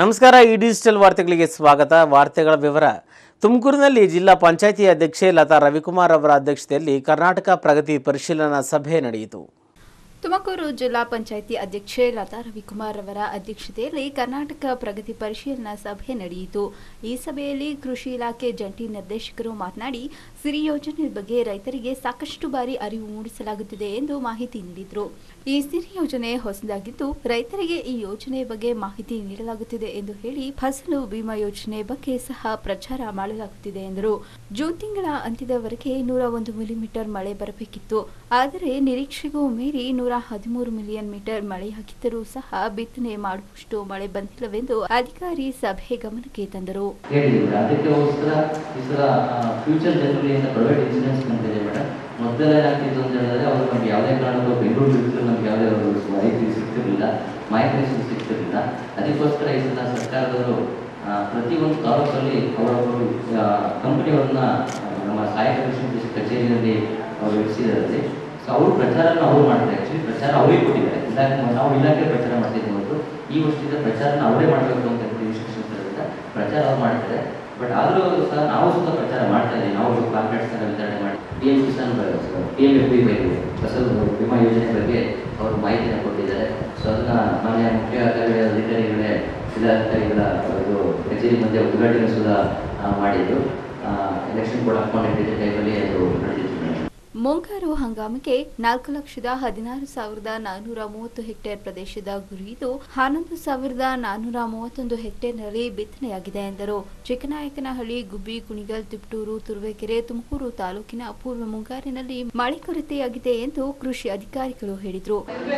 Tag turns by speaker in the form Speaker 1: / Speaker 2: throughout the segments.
Speaker 1: ನಮಸ್ಕಾರ ಈ ಡಿಜಿಟಲ್ ವಾರ್ತೆಗಳಿಗೆ ಸ್ವಾಗತ ವಾರ್ತೆಗಳ ವಿವರ ತುಮಕೂರಿನಲ್ಲಿ ಜಿಲ್ಲಾ ಪಂಚಾಯಿತಿ ಅಧ್ಯಕ್ಷೆ ಲತಾ ರವಿಕುಮಾರ್ ಅವರ ಅಧ್ಯಕ್ಷತೆಯಲ್ಲಿ ಕರ್ನಾಟಕ ಪ್ರಗತಿ ಪರಿಶೀಲನಾ ಸಭೆ ನಡೆಯಿತು
Speaker 2: ತುಮಕೂರು ಜಿಲ್ಲಾ ಪಂಚಾಯಿತಿ ಅಧ್ಯಕ್ಷೆ ಲತಾ ರವಿಕುಮಾರ್ ಅವರ ಅಧ್ಯಕ್ಷತೆಯಲ್ಲಿ ಕರ್ನಾಟಕ ಪ್ರಗತಿ ಪರಿಶೀಲನಾ ಸಭೆ ನಡೆಯಿತು ಈ ಸಭೆಯಲ್ಲಿ ಕೃಷಿ ಇಲಾಖೆ ಜಂಟಿ ನಿರ್ದೇಶಕರು ಮಾತನಾಡಿ ಸಿರಿ ಯೋಜನೆ ಬಗ್ಗೆ ರೈತರಿಗೆ ಸಾಕಷ್ಟು ಬಾರಿ ಅರಿವು ಮೂಡಿಸಲಾಗುತ್ತಿದೆ ಎಂದು ಮಾಹಿತಿ ನೀಡಿದರು ಈ ಸಿರಿ ಯೋಜನೆ ಹೊಸದಾಗಿದ್ದು ರೈತರಿಗೆ ಈ ಯೋಜನೆ ಬಗ್ಗೆ ಮಾಹಿತಿ ನೀಡಲಾಗುತ್ತಿದೆ ಎಂದು ಹೇಳಿ ಫಸಲು ಬಿಮಾ ಯೋಜನೆ ಬಗ್ಗೆ ಸಹ ಪ್ರಚಾರ ಮಾಡಲಾಗುತ್ತಿದೆ ಎಂದರು ಜೂನ್ ತಿಂಗಳ ಅಂತ್ಯದವರೆಗೆ ನೂರ ಒಂದು ಮಿಲಿಮೀಟರ್ ಮಳೆ ಬರಬೇಕಿತ್ತು ಆದರೆ ನಿರೀಕ್ಷೆಗೂ ಮೀರಿ ನೂರ ಹದಿಮೂರು ಮಿಲಿಯನ್ ಮೀಟರ್ ಮಳೆಯಾಗಿದ್ದರೂ ಸಹ ಬಿತ್ತನೆ ಮಾಡುವಷ್ಟು ಮಳೆ ಬಂದಿಲ್ಲವೆಂದು ಅಧಿಕಾರಿ ಸಭೆ ಗಮನಕ್ಕೆ ತಂದರು
Speaker 3: ಹೇಳಿದ್ರು ಅದಕ್ಕೋಸ್ಕರ ಈ ಸಲ ಫ್ಯೂಚರ್ ಜನರಲಿ ಅಂತ ಪ್ರೈವೇಟ್ ಇನ್ಸೂರೆನ್ಸ್ ಕಂಪನಿ ಇದೆ ಮೇಡಮ್ ಮೊದಲೆಲ್ಲ ಏನಾಗ್ತಿತ್ತು ಅಂತ ಹೇಳಿದ್ರೆ ಅವರು ನಮ್ಗೆ ಯಾವುದೇ ಕಾರಣಕ್ಕೂ ಬೆಂಗಳೂರು ಬಿಟ್ಟರೆ ನಮ್ಗೆ ಯಾವುದೇ ಒಂದು ಮಾಹಿತಿ ಸಿಗ್ತಿರ್ಲಿಲ್ಲ ಮಾಹಿತಿ ಸಿಗ್ತಿರ್ಲಿಲ್ಲ ಅದಕ್ಕೋಸ್ಕರ ಈ ಸಲ ಸರ್ಕಾರದವರು ಆ, ಪ್ರತಿಯೊಂದು ತಾಲೂಕಲ್ಲಿ ಅವರವರು ಕಂಪನಿಯವ್ರನ್ನ ನಮ್ಮ ಸಹಾಯಕ ಕೃಷಿ ಕಚೇರಿಯಲ್ಲಿ ಅವರು ಇರಿಸಿದ್ದಾರೆ ಸೊ ಅವರು ಪ್ರಚಾರನ ಅವರು ಮಾಡ್ತಾರೆ ಆ್ಯಕ್ಚುಲಿ ಪ್ರಚಾರ ಅವರಿಗೆ ಕೊಟ್ಟಿದ್ದಾರೆ ಇಲಾಖೆ ನಾವು ಇಲಾಖೆ ಪ್ರಚಾರ ಮಾಡ್ತಿದ್ದೀವಿ ಹೊರತು ಈ ವರ್ಷದಿಂದ ಪ್ರಚಾರನ ಅವರೇ ಮಾಡಬೇಕು ಅಂತ ಹೇಳ್ತೀವಿ ಇನ್ಸ್ಟ್ರಕ್ಷನ್ಸ್ ಇರೋದ್ರಿಂದ ಪ್ರಚಾರ ಅವ್ರು ಮಾಡ್ತಾರೆ ಬಟ್ ಆದರೂ ಸಹ ನಾವು ಸುತ್ತ ಪ್ರಚಾರ ಮಾಡ್ತಾ ಇದ್ದೀವಿ ನಾವು ಕಾಂಟ್ರಾಕ್ಟ್ಸ್ನ ವಿತರಣೆ ಮಾಡಿ P M Kisan P M F B ಬಗ್ಗೆ ಫಸಲ್ ವಿಮಾ ಯೋಜನೆ ಬಗ್ಗೆ ಅವರು ಮಾಹಿತಿನ ಕೊಟ್ಟಿದ್ದಾರೆ ಸೊ ಅದನ್ನ ಮಾನ್ಯ ಮುಖ್ಯ ಕಾರ್ಯ ಅಧಿಕಾರಿಗಳೇ ಜಿಲ್ಲಾಧಿಕಾರಿಗಳ ಇದು ಕಚೇರಿ ಮಧ್ಯೆ ಉದ್ಘಾಟನೆ ಸುಧಾ ಆ, ಮಾಡಿದ್ದು ಎಲೆಕ್ಷನ್ ಕೋಡ್ ಅಪಾಯಿಂಟ್ ಟೈಮಲ್ಲಿ ಅದು ನಡೆದಿತ್ತು ಮೇಡಮ್
Speaker 2: ಮುಂಗಾರು ಹಂಗಾಮಿಗೆ ನಾಲ್ಕು ಲಕ್ಷದ ಹದಿನಾರು ಸಾವಿರದ ನಾನ್ನೂರ ಮೂವತ್ತು ಹೆಕ್ಟೇರ್ ಪ್ರದೇಶದ ಗುರಿಯಿದ್ದು ಹನ್ನೊಂದು ಸಾವಿರದ ನಾನ್ನೂರ ಮೂವತ್ತೊಂದು ಹೆಕ್ಟೇರ್ನಲ್ಲಿ ಬಿತ್ತನೆಯಾಗಿದೆ ಎಂದರು ಚಿಕ್ಕನಾಯಕನಹಳ್ಳಿ ಗುಬ್ಬಿ ಕುಣಿಗಲ್ ತಿಪ್ಟೂರು ತುರುವೇಕೆರೆ ತುಮಕೂರು ತಾಲೂಕಿನ ಪೂರ್ವ ಮುಂಗಾರಿನಲ್ಲಿ ಮಳೆ ಕೊರತೆಯಾಗಿದೆ ಎಂದು ಕೃಷಿ ಅಧಿಕಾರಿಗಳು ಹೇಳಿದರು
Speaker 3: ಇಲ್ಲ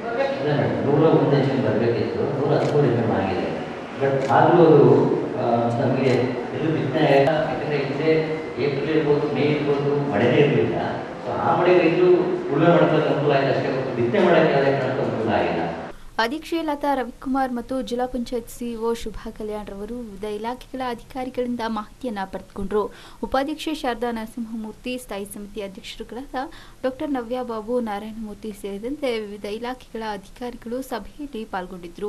Speaker 3: ಮೇಡಮ್ ನೂರ ಒಂದು ಎಚ್ ಎಮ್ ಬರಬೇಕಿತ್ತು ನೂರ ಹದಿಮೂರು ಎಚ್ ಎಮ್ ಆಗಿದೆ ಬಟ್ ಆಗಲೂ ಅದು ಆ, ನಮಗೆ ಎಲ್ಲೂ ಬಿತ್ತನೆ ಯಾಕಂದರೆ ಹಿಂದೆ ಏಪ್ರಿಲ್ ಇರ್ಬೋದು ಮೇ ಇರ್ಬೋದು ಮಳೆನೇ ಇರಲಿಲ್ಲ ಸೊ ಆ ಮಳೆ ರೈತರು ಉಳುಮೆ ಮಾಡ್ಕೊಳ್ಳೋಕೆ ಅನುಕೂಲ ಆಯ್ತು ಅಷ್ಟೇ ಹೊರತು ಬಿತ್ತನೆ ಮಾಡೋಕ್ಕೆ ಯಾವುದೇ ಕಾರಣಕ್ಕೂ ಅನುಕೂಲ ಆಗಿಲ್ಲ
Speaker 2: ಅಧ್ಯಕ್ಷೆ ಲತಾ ರವಿಕುಮಾರ್ ಮತ್ತು ಜಿಲ್ಲಾ ಪಂಚಾಯತ್ ಸಿಇಒ ಶುಭಾ ಕಲ್ಯಾಣ್ ರವರು ವಿವಿಧ ಇಲಾಖೆಗಳ ಅಧಿಕಾರಿಗಳಿಂದ ಮಾಹಿತಿಯನ್ನ ಪಡೆದುಕೊಂಡರು ಉಪಾಧ್ಯಕ್ಷೆ ಶಾರದಾ ನರಸಿಂಹಮೂರ್ತಿ ಸ್ಥಾಯಿ ಸಮಿತಿ ಅಧ್ಯಕ್ಷರುಗಳಾದ ಡಾಕ್ಟರ್ ನವ್ಯ ಬಾಬು ನಾರಾಯಣಮೂರ್ತಿ ಸೇರಿದಂತೆ ವಿವಿಧ ಇಲಾಖೆಗಳ ಅಧಿಕಾರಿಗಳು ಸಭೆಯಲ್ಲಿ ಪಾಲ್ಗೊಂಡಿದ್ದರು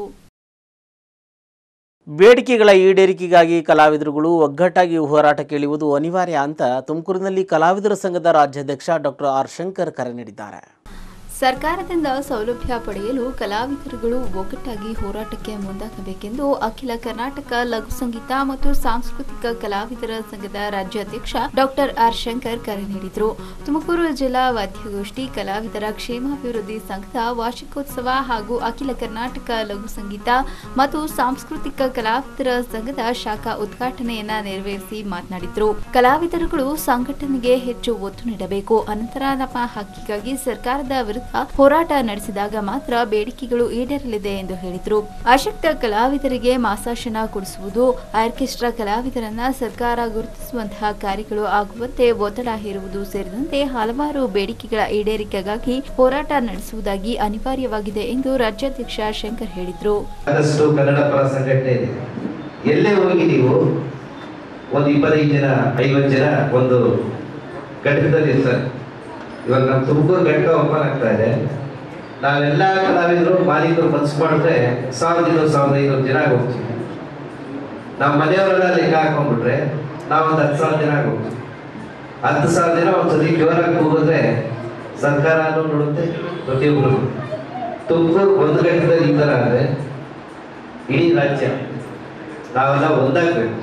Speaker 1: ಬೇಡಿಕೆಗಳ ಈಡೇರಿಕೆಗಾಗಿ ಕಲಾವಿದರುಗಳು ಒಗ್ಗಟ್ಟಾಗಿ ಹೋರಾಟಕ್ಕೆ ಇಳಿಯುವುದು ಅನಿವಾರ್ಯ ಅಂತ ತುಮಕೂರಿನಲ್ಲಿ ಕಲಾವಿದರ ಸಂಘದ ರಾಜ್ಯಾಧ್ಯಕ್ಷ ಡಾಕ್ಟರ್ ಆರ್ ಶಂಕರ್ ಕರೆ ನೀಡಿದ್ದಾರೆ
Speaker 2: ಸರ್ಕಾರದಿಂದ ಸೌಲಭ್ಯ ಪಡೆಯಲು ಕಲಾವಿದರುಗಳು ಒಗ್ಗಟ್ಟಾಗಿ ಹೋರಾಟಕ್ಕೆ ಮುಂದಾಗಬೇಕೆಂದು ಅಖಿಲ ಕರ್ನಾಟಕ ಲಘು ಸಂಗೀತ ಮತ್ತು ಸಾಂಸ್ಕೃತಿಕ ಕಲಾವಿದರ ಸಂಘದ ರಾಜ್ಯಾಧ್ಯಕ್ಷ ಡಾಕ್ಟರ್ ಆರ್ ಶಂಕರ್ ಕರೆ ನೀಡಿದರು ತುಮಕೂರು ಜಿಲ್ಲಾ ವಾದ್ಯಗೋಷ್ಠಿ ಕಲಾವಿದರ ಕ್ಷೇಮಾಭಿವೃದ್ಧಿ ಸಂಘದ ವಾರ್ಷಿಕೋತ್ಸವ ಹಾಗೂ ಅಖಿಲ ಕರ್ನಾಟಕ ಲಘು ಸಂಗೀತ ಮತ್ತು ಸಾಂಸ್ಕೃತಿಕ ಕಲಾವಿದರ ಸಂಘದ ಶಾಖಾ ಉದ್ಘಾಟನೆಯನ್ನ ನೆರವೇರಿಸಿ ಮಾತನಾಡಿದರು ಕಲಾವಿದರುಗಳು ಸಂಘಟನೆಗೆ ಹೆಚ್ಚು ಒತ್ತು ನೀಡಬೇಕು ಅನಂತರ ನಮ್ಮ ಹಕ್ಕಿಗಾಗಿ ಸರ್ಕಾರದ ವಿರುದ್ಧ ಹೋರಾಟ ನಡೆಸಿದಾಗ ಮಾತ್ರ ಬೇಡಿಕೆಗಳು ಈಡೇರಲಿದೆ ಎಂದು ಹೇಳಿದರು ಅಶಕ್ತ ಕಲಾವಿದರಿಗೆ ಮಾಸಾಶನ ಕೊಡಿಸುವುದು ಆರ್ಕೆಸ್ಟ್ರಾ ಕಲಾವಿದರನ್ನ ಸರ್ಕಾರ ಗುರುತಿಸುವಂತಹ ಕಾರ್ಯಗಳು ಆಗುವಂತೆ ಒತ್ತಡ ಹೇರುವುದು ಸೇರಿದಂತೆ ಹಲವಾರು ಬೇಡಿಕೆಗಳ ಈಡೇರಿಕೆಗಾಗಿ ಹೋರಾಟ ನಡೆಸುವುದಾಗಿ ಅನಿವಾರ್ಯವಾಗಿದೆ ಎಂದು ರಾಜ್ಯಾಧ್ಯಕ್ಷ ಶಂಕರ್ ಹೇಳಿದರು
Speaker 4: ಆದಷ್ಟು ಕನ್ನಡ ಪರ ಸಂಘಟನೆ ಇದೆ ಎಲ್ಲೇ ಹೋಗಿ ನೀವು ಒಂದು ಇಪ್ಪತ್ತೈದು ಜನ ಐವತ್ತು ಜನ ಒಂದು ಘಟಕದಲ್ಲಿ ಇರ್ತಾರೆ ಇವಾಗ ನಮ್ಮ ತುಮಕೂರು ಘಟಕ ಓಪನ್ ಆಗ್ತಾ ಇದೆ ನಾವೆಲ್ಲ ಕಲಾವಿದರು ಮಾಲೀಕರು ಮನಸ್ಸು ಮಾಡಿದ್ರೆ ಸಾವಿರದ ಇನ್ನೂರು ಸಾವಿರದ ಐನೂರು ಜನ ಹೋಗ್ತೀವಿ ನಮ್ಮ ಮನೆಯವರೆಲ್ಲ ಲೆಕ್ಕ ಹಾಕೊಂಡ್ಬಿಟ್ರೆ ನಾವೊಂದು ಹತ್ತು ಸಾವಿರ ಜನ ಹೋಗ್ತೀವಿ ಹತ್ತು ಸಾವಿರ ಜನ ಒಂದ್ಸತಿ ಜೋರಾಗಿ ಹೋಗಿದ್ರೆ ಸರ್ಕಾರನೂ ನೋಡುತ್ತೆ ಪ್ರತಿಯೊಬ್ಬರು ತುಮಕೂರು ಒಂದು ಘಟ್ಟದಲ್ಲಿ ಈ ಥರ ಆದರೆ ಇಡೀ ರಾಜ್ಯ ನಾವೆಲ್ಲ ಒಂದಾಗಬೇಕು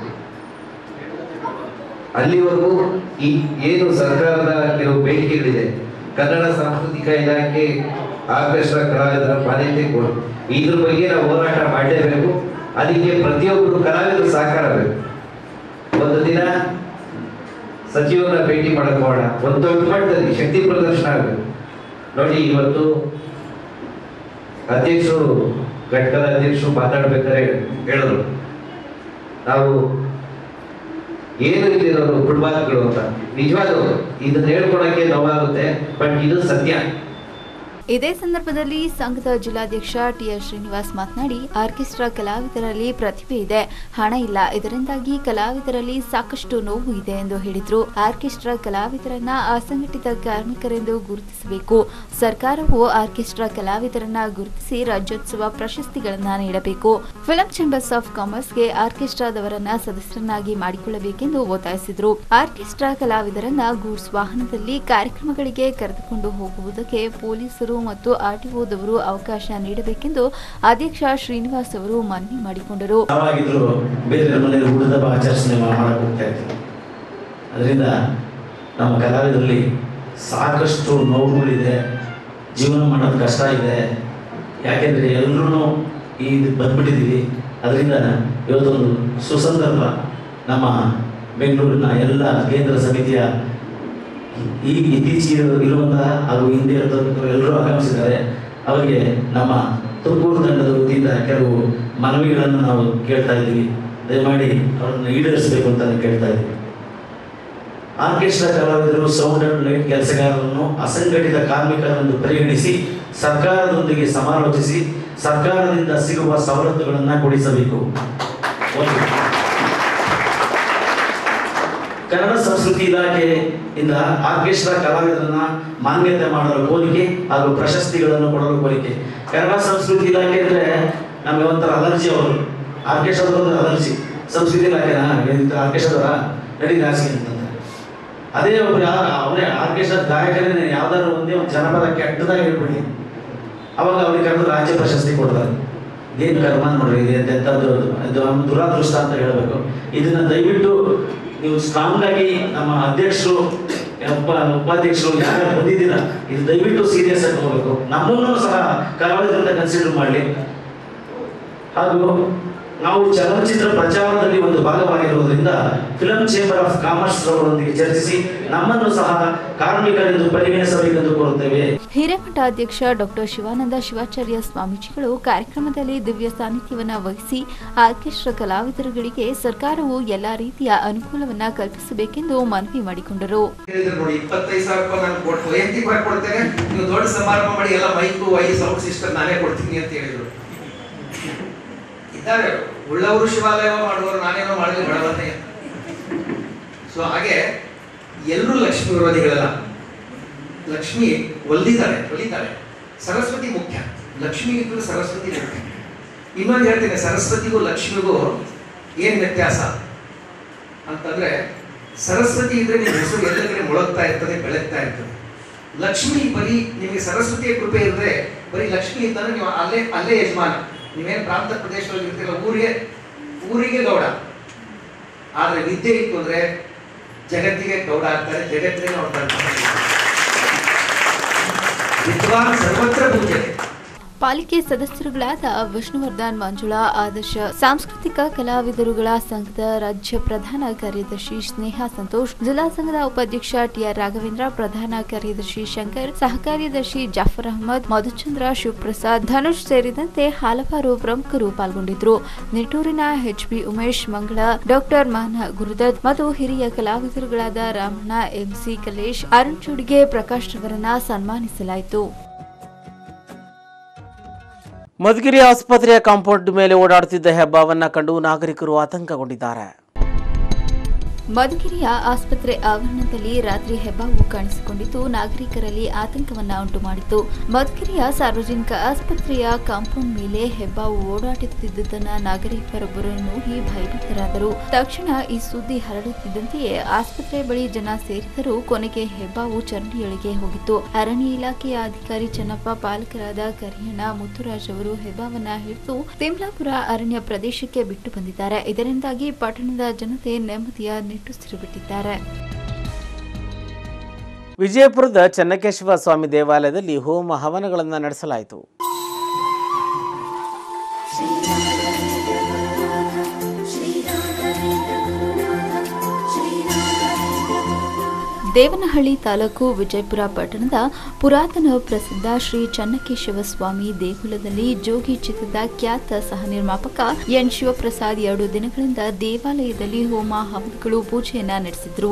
Speaker 4: ಅಲ್ಲಿವರೆಗೂ ಈ ಏನು ಸರ್ಕಾರದ ಕೆಲವು ಬೇಡಿಕೆಗಳಿದೆ ಕನ್ನಡ ಸಾಂಸ್ಕೃತಿಕ ಇಲಾಖೆ ಆರ್ಕೆಸ್ಟ್ರಾ ಕಲಾವಿದರ ಮಾನ್ಯತೆ ಕೊಡು ಇದ್ರ ಬಗ್ಗೆ ನಾವು ಹೋರಾಟ ಮಾಡಲೇಬೇಕು ಅದಕ್ಕೆ ಪ್ರತಿಯೊಬ್ಬರು ಕಲಾವಿದರು ಸಹಕಾರ ಬೇಕು ಒಂದು ದಿನ ಸಚಿವರನ್ನ ಭೇಟಿ ಮಾಡಕ್ ಹೋಗೋಣ ಒಂದು ದೊಡ್ಡ ಮಟ್ಟದಲ್ಲಿ ಶಕ್ತಿ ಪ್ರದರ್ಶನ ಆಗಬೇಕು ನೋಡಿ ಇವತ್ತು ಅಧ್ಯಕ್ಷರು ಘಟಕದ ಅಧ್ಯಕ್ಷರು ಮಾತಾಡ್ಬೇಕಾದ್ರೆ ಹೇಳಿದ್ರು ನಾವು ಏನು ಇಲ್ಲಿರೋರು ಕುಟುಂಬಗಳು ಅಂತ ನಿಜವಾಗ್ಲೂ ಇದನ್ನ ಹೇಳ್ಕೊಳಕ್ಕೆ ನೋವಾಗುತ್ತೆ ಬಟ್ ಇದು ಸತ್ಯ
Speaker 2: ಇದೇ ಸಂದರ್ಭದಲ್ಲಿ ಸಂಘದ ಜಿಲ್ಲಾಧ್ಯಕ್ಷ ಟಿಆರ್ ಶ್ರೀನಿವಾಸ್ ಮಾತನಾಡಿ ಆರ್ಕೆಸ್ಟ್ರಾ ಕಲಾವಿದರಲ್ಲಿ ಪ್ರತಿಭೆ ಇದೆ ಹಣ ಇಲ್ಲ ಇದರಿಂದಾಗಿ ಕಲಾವಿದರಲ್ಲಿ ಸಾಕಷ್ಟು ನೋವು ಇದೆ ಎಂದು ಹೇಳಿದ್ರು ಆರ್ಕೆಸ್ಟ್ರಾ ಕಲಾವಿದರನ್ನ ಅಸಂಘಟಿತ ಕಾರ್ಮಿಕರೆಂದು ಗುರುತಿಸಬೇಕು ಸರ್ಕಾರವು ಆರ್ಕೆಸ್ಟ್ರಾ ಕಲಾವಿದರನ್ನ ಗುರುತಿಸಿ ರಾಜ್ಯೋತ್ಸವ ಪ್ರಶಸ್ತಿಗಳನ್ನ ನೀಡಬೇಕು ಫಿಲಂ ಚೇಂಬರ್ಸ್ ಆಫ್ ಕಾಮರ್ಸ್ಗೆ ಆರ್ಕೆಸ್ಟ್ರಾದವರನ್ನ ಸದಸ್ಯರನ್ನಾಗಿ ಮಾಡಿಕೊಳ್ಳಬೇಕೆಂದು ಒತ್ತಾಯಿಸಿದ್ರು ಆರ್ಕೆಸ್ಟ್ರಾ ಕಲಾವಿದರನ್ನ ಗೂಡ್ಸ್ ವಾಹನದಲ್ಲಿ ಕಾರ್ಯಕ್ರಮಗಳಿಗೆ ಕರೆದುಕೊಂಡು ಹೋಗುವುದಕ್ಕೆ ಪೊಲೀಸರು ಮತ್ತು ಆರ್ಟಿಒದವರು ಅವಕಾಶ ನೀಡಬೇಕೆಂದು ಅಧ್ಯಕ್ಷ ಶ್ರೀನಿವಾಸ್ ಅವರು ಮನವಿ ಮಾಡಿಕೊಂಡರು
Speaker 5: ಯಾವಾಗಿದ್ರು ಬೇರೆ ಮನೆಯಲ್ಲಿ ಊಟದ ಆಚರಿಸಣೆ ಮಾಡಕ್ಕೆ ಹೋಗ್ತಾ ಇರ್ತೀವಿ ಅದರಿಂದ ನಮ್ಮ ಕಲಾವಿದರಲ್ಲಿ ಸಾಕಷ್ಟು ನೋವುಗಳಿದೆ ಜೀವನ ಮಾಡೋದು ಕಷ್ಟ ಇದೆ ಯಾಕೆಂದರೆ ಎಲ್ಲರೂ ಈ ಇದು ಬಂದ್ಬಿಟ್ಟಿದ್ದೀವಿ ಅದರಿಂದ ಇವತ್ತೊಂದು ಸುಸಂದರ್ಭ ನಮ್ಮ ಬೆಂಗಳೂರಿನ ಎಲ್ಲ ಕೇಂದ್ರ ಸಮಿತಿಯ ಈ ಇತ್ತೀಚೆಗೆ ಇರುವಂತಹ ಹಾಗೂ ಹಿಂದೆ ಇರತಕ್ಕಂಥ ಎಲ್ಲರೂ ಆಗಮಿಸಿದ್ದಾರೆ ಅವರಿಗೆ ನಮ್ಮ ತುಮಕೂರು ತಂಡದ ವತಿಯಿಂದ ಕೆಲವು ಮನವಿಗಳನ್ನು ನಾವು ಕೇಳ್ತಾ ಇದ್ದೀವಿ ದಯಮಾಡಿ ಅವರನ್ನು ಈಡೇರಿಸಬೇಕು ಅಂತ ನಾವು ಕೇಳ್ತಾ ಇದ್ದೀವಿ ಆರ್ಕೆಸ್ಟ್ರಾ ಕಲಾವಿದರು ಸೌಂಡ್ ಅಂಡ್ ಲೈಟ್ ಕೆಲಸಗಾರರನ್ನು ಅಸಂಘಟಿತ ಕಾರ್ಮಿಕರೆಂದು ಪರಿಗಣಿಸಿ ಸರ್ಕಾರದೊಂದಿಗೆ ಸಮಾಲೋಚಿಸಿ ಸರ್ಕಾರದಿಂದ ಸಿಗುವ ಸವಲತ್ತುಗಳನ್ನು ಕೊಡಿಸಬೇಕು ಒಂದು ಕನ್ನಡ ಸಂಸ್ಕೃತಿ ಇಲಾಖೆಯಿಂದ ಆರ್ಕೆಸ್ಟ್ರಾ ಕಲಾವಿದರನ್ನ ಮಾನ್ಯತೆ ಮಾಡಲು ಕೋರಿಕೆ ಹಾಗೂ ಪ್ರಶಸ್ತಿಗಳನ್ನು ಕೊಡಲು ಕೋರಿಕೆ ಕನ್ನಡ ಸಂಸ್ಕೃತಿ ಇಲಾಖೆ ಅಂದ್ರೆ ನಮಗೆ ಒಂಥರ ಅಲರ್ಜಿ ಅವರು ಆರ್ಕೆಸ್ಟ್ರಾದವ್ರದ್ದು ಅಲರ್ಜಿ ಸಂಸ್ಕೃತಿ ಇಲಾಖೆನಾ ಆರ್ಕೆಸ್ಟ್ರಾದವರ ನಡಿ ರಾಜಕೀಯ ಅಂತಂದ್ರೆ ಅದೇ ಒಬ್ರು ಯಾರು ಅವರೇ ಆರ್ಕೆಸ್ಟ್ರಾ ಗಾಯಕರೇ ಯಾವ್ದಾದ್ರು ಒಂದೇ ಒಂದು ಜನಪದ ಕೆಟ್ಟದಾಗಿ ಹೇಳ್ಬಿಡಿ ಅವಾಗ ಅವ್ರಿಗೆ ಕರೆದು ರಾಜ್ಯ ಪ್ರಶಸ್ತಿ ಕೊಡ್ತಾರೆ ಏನು ಕರ್ಮ ನೋಡ್ರಿ ಇದು ಎಂಥದ್ದು ಇದು ನಮ್ಮ ದುರಾದೃಷ್ಟ ಅಂತ ಹೇಳಬೇಕು ಇದನ್ನ ದಯವಿಟ್ಟು ನೀವು ಸ್ಟ್ರಾಂಗ್ ಆಗಿ ನಮ್ಮ ಅಧ್ಯಕ್ಷರು ಉಪ ಉಪಾಧ್ಯಕ್ಷರು ಯಾರು ಬಂದಿದ್ದೀರಾ ಇದು ದಯವಿಟ್ಟು ಸೀರಿಯಸ್ ಆಗಿ ತಗೋಬೇಕು ನಮ್ಮನ್ನು ಸಹ ಕಲಾವಿದರಿಂದ ಕನ್ಸಿಡರ್ ಮಾಡಲಿ ಹಾಗೂ ನಾವು ಚಲನಚಿತ್ರ ಪ್ರಚಾರದಲ್ಲಿ ಒಂದು ಭಾಗವಾಗಿರುವುದರಿಂದ ಫಿಲಂ ಚೇಂಬರ್ ಆಫ್ ಕಾಮರ್ಸ್ ರವರೊಂದಿಗೆ ಚರ್ಚಿಸಿ ನಮ್ಮನ್ನು ಸಹ ಕಾರ್ಮಿಕರೆಂದು ಪರಿಗಣಿಸಬೇಕೆಂದು ಕೋರುತ್ತೇವೆ
Speaker 2: ಹಿರೇಮಠ ಅಧ್ಯಕ್ಷ ಡಾಕ್ಟರ್ ಶಿವಾನಂದ ಶಿವಾಚಾರ್ಯ ಸ್ವಾಮೀಜಿಗಳು ಕಾರ್ಯಕ್ರಮದಲ್ಲಿ ದಿವ್ಯ ಸಾನ್ನಿಧ್ಯವನ್ನ ವಹಿಸಿ ಆರ್ಕೆಸ್ಟ್ರಾ ಕಲಾವಿದರುಗಳಿಗೆ ಸರ್ಕಾರವು ಎಲ್ಲಾ ರೀತಿಯ ಅನುಕೂಲವನ್ನ ಕಲ್ಪಿಸಬೇಕೆಂದು ಮನವಿ ಮಾಡಿಕೊಂಡರು
Speaker 6: ಹೇಳಿದ್ರು ನೋಡಿ ಇಪ್ಪತ್ತೈದು ಸಾವಿರ ರೂಪಾಯಿ ನಾನು ಕೊಟ್ಟು ವೈಯಕ್ತಿಕವಾಗಿ ಕೊಡ್ತೇನೆ ನೀವು ದೊಡ್ಡ ಸಮಾರಂಭ ಮಾಡಿ ಎಲ್ಲ ಮೈಕು ವೈ ಸೌಂಡ್ ಸಿಸ್ಟಮ್ ನಾನೇ ಕೊಡ್ತೀನಿ ಅಂತ ಹೇಳಿದ್ರು ಇದ್ದಾರೆ ಉಳ್ಳವರು ಶಿವಾಲಯ ಮಾಡುವವರು ನಾನೇನೋ ಮಾಡಲಿ ಬಡವನ್ನೇ ಸೊ ಹಾಗೆ ಎಲ್ಲರೂ ಲಕ್ಷ್ಮಿ ವಿರೋಧಿಗಳಲ್ಲ ಲಕ್ಷ್ಮಿ ಒಲ್ದಿದ್ದಾಳೆ ಒಲಿತಾಳೆ ಸರಸ್ವತಿ ಮುಖ್ಯ ಲಕ್ಷ್ಮಿಗಿಂತಲೂ ಸರಸ್ವತಿ ಮುಖ್ಯ ಇನ್ನೊಂದು ಹೇಳ್ತೇನೆ ಸರಸ್ವತಿಗೂ ಲಕ್ಷ್ಮಿಗೂ ಏನ್ ವ್ಯತ್ಯಾಸ ಅಂತಂದ್ರೆ ಸರಸ್ವತಿ ಇದ್ರೆ ನಿಮ್ಮ ಹೆಸರು ಎಲ್ಲ ಕಡೆ ಮೊಳಗ್ತಾ ಇರ್ತದೆ ಬೆಳಗ್ತಾ ಇರ್ತದೆ ಲಕ್ಷ್ಮಿ ಬರೀ ನಿಮಗೆ ಸರಸ್ವತಿಯ ಕೃಪೆ ಇದ್ರೆ ಬರೀ ಲಕ್ಷ್ಮಿ ಇದ್ದಂದ್ರೆ ನೀವು ಅಲ್ಲೇ ಅಲ್ಲೇ ಯಜಮಾನ ನೀವೇನು ಪ್ರಾಂತ ಪ್ರದೇಶದಲ್ಲಿ ಇರ್ತೀರ ಊರಿಗೆ ಊರಿಗೆ ಗೌಡ ಆದ್ರೆ ವಿದ್ಯೆ ಇತ್ತು ಅಂದ್ರೆ ಜಗತ್ತಿಗೆ ಗೌಡ ಆಗ್ತಾರೆ ಜಗತ್ತಿಗೆ ನೋಡ್ತಾರೆ ವಿದ್ವಾನ್ ಸರ್ವತ್ರ ಪೂಜ್ಯತೆ
Speaker 2: ಪಾಲಿಕೆ ಸದಸ್ಯರುಗಳಾದ ವಿಷ್ಣುವರ್ಧನ್ ಮಂಜುಳಾ ಆದರ್ಶ ಸಾಂಸ್ಕೃತಿಕ ಕಲಾವಿದರುಗಳ ಸಂಘದ ರಾಜ್ಯ ಪ್ರಧಾನ ಕಾರ್ಯದರ್ಶಿ ಸ್ನೇಹ ಸಂತೋಷ್ ಜಿಲ್ಲಾ ಸಂಘದ ಉಪಾಧ್ಯಕ್ಷ ಟಿಆರ್ ರಾಘವೇಂದ್ರ ಪ್ರಧಾನ ಕಾರ್ಯದರ್ಶಿ ಶಂಕರ್ ಸಹ ಕಾರ್ಯದರ್ಶಿ ಜಾಫರ್ ಅಹಮದ್ ಮಧುಚಂದ್ರ ಶಿವಪ್ರಸಾದ್ ಧನುಷ್ ಸೇರಿದಂತೆ ಹಲವಾರು ಪ್ರಮುಖರು ಪಾಲ್ಗೊಂಡಿದ್ರು ನಿಟ್ಟೂರಿನ ಎಚ್ಬಿ ಉಮೇಶ್ ಮಂಗಳ ಡಾಕ್ಟರ್ ಮಾನ ಗುರುದತ್ ಮತ್ತು ಹಿರಿಯ ಕಲಾವಿದರುಗಳಾದ ರಾಮಣ್ಣ ಎಂಸಿ ಕಲೇಶ್ ಅರುಣ್ ಚುಡಿಗೆ ಪ್ರಕಾಶ್ ರವರನ್ನ ಸನ್ಮಾನಿಸಲಾಯಿತು
Speaker 1: ಮಧುಗಿರಿ ಆಸ್ಪತ್ರೆಯ ಕಾಂಪೌಂಡ್ ಮೇಲೆ ಓಡಾಡುತ್ತಿದ್ದ ಹೆಬ್ಬಾವನ್ನ ಕಂಡು ನಾಗರಿಕರು ಆತಂಕಗೊಂಡಿದ್ದಾರೆ
Speaker 2: ಮಧುಗಿರಿಯ ಆಸ್ಪತ್ರೆ ಆವರಣದಲ್ಲಿ ರಾತ್ರಿ ಹೆಬ್ಬಾವು ಕಾಣಿಸಿಕೊಂಡಿದ್ದು ನಾಗರಿಕರಲ್ಲಿ ಆತಂಕವನ್ನ ಉಂಟು ಮಾಡಿತು ಮಧುಗಿರಿಯ ಸಾರ್ವಜನಿಕ ಆಸ್ಪತ್ರೆಯ ಕಾಂಪೌಂಡ್ ಮೇಲೆ ಹೆಬ್ಬಾವು ಓಡಾಡುತ್ತಿದ್ದುದನ್ನ ನಾಗರಿಕರೊಬ್ಬರು ನೋಡಿ ಭಯಭೀತರಾದರು ತಕ್ಷಣ ಈ ಸುದ್ದಿ ಹರಡುತ್ತಿದ್ದಂತೆಯೇ ಆಸ್ಪತ್ರೆ ಬಳಿ ಜನ ಸೇರಿದರೂ ಕೊನೆಗೆ ಹೆಬ್ಬಾವು ಚರಂಡಿಯೊಳಗೆ ಹೋಗಿತ್ತು ಅರಣ್ಯ ಇಲಾಖೆಯ ಅಧಿಕಾರಿ ಚೆನ್ನಪ್ಪ ಪಾಲಕರಾದ ಕರಿಯಣ್ಣ ಮುತ್ತುರಾಜ್ ಅವರು ಹೆಬ್ಬಾವನ್ನ ಹಿಡಿದು ತಿಮ್ಲಾಪುರ ಅರಣ್ಯ ಪ್ರದೇಶಕ್ಕೆ ಬಿಟ್ಟು ಬಂದಿದ್ದಾರೆ ಇದರಿಂದಾಗಿ ಪಟ್ಟಣದ ಜನತೆ ನೆಮ್ಮದಿಯ ನಿಟ್ಟುಸಿರು ಬಿಟ್ಟಿದ್ದಾರೆ
Speaker 1: ವಿಜಯಪುರದ ಚೆನ್ನಕೇಶವ ಸ್ವಾಮಿ ದೇವಾಲಯದಲ್ಲಿ ಹೋಮ ಹವನಗಳನ್ನು ನಡೆಸಲಾಯಿತು
Speaker 2: ದೇವನಹಳ್ಳಿ ತಾಲೂಕು ವಿಜಯಪುರ ಪಟ್ಟಣದ ಪುರಾತನ ಪ್ರಸಿದ್ಧ ಶ್ರೀ ಚನ್ನಕೇಶವ ಸ್ವಾಮಿ ದೇಗುಲದಲ್ಲಿ ಜೋಗಿ ಚಿತ್ರದ ಖ್ಯಾತ ಸಹ ನಿರ್ಮಾಪಕ ಎನ್ ಶಿವಪ್ರಸಾದ್ ಎರಡು ದಿನಗಳಿಂದ ದೇವಾಲಯದಲ್ಲಿ ಹೋಮ ಹವನಗಳು ಪೂಜೆಯನ್ನ ನಡೆಸಿದ್ರು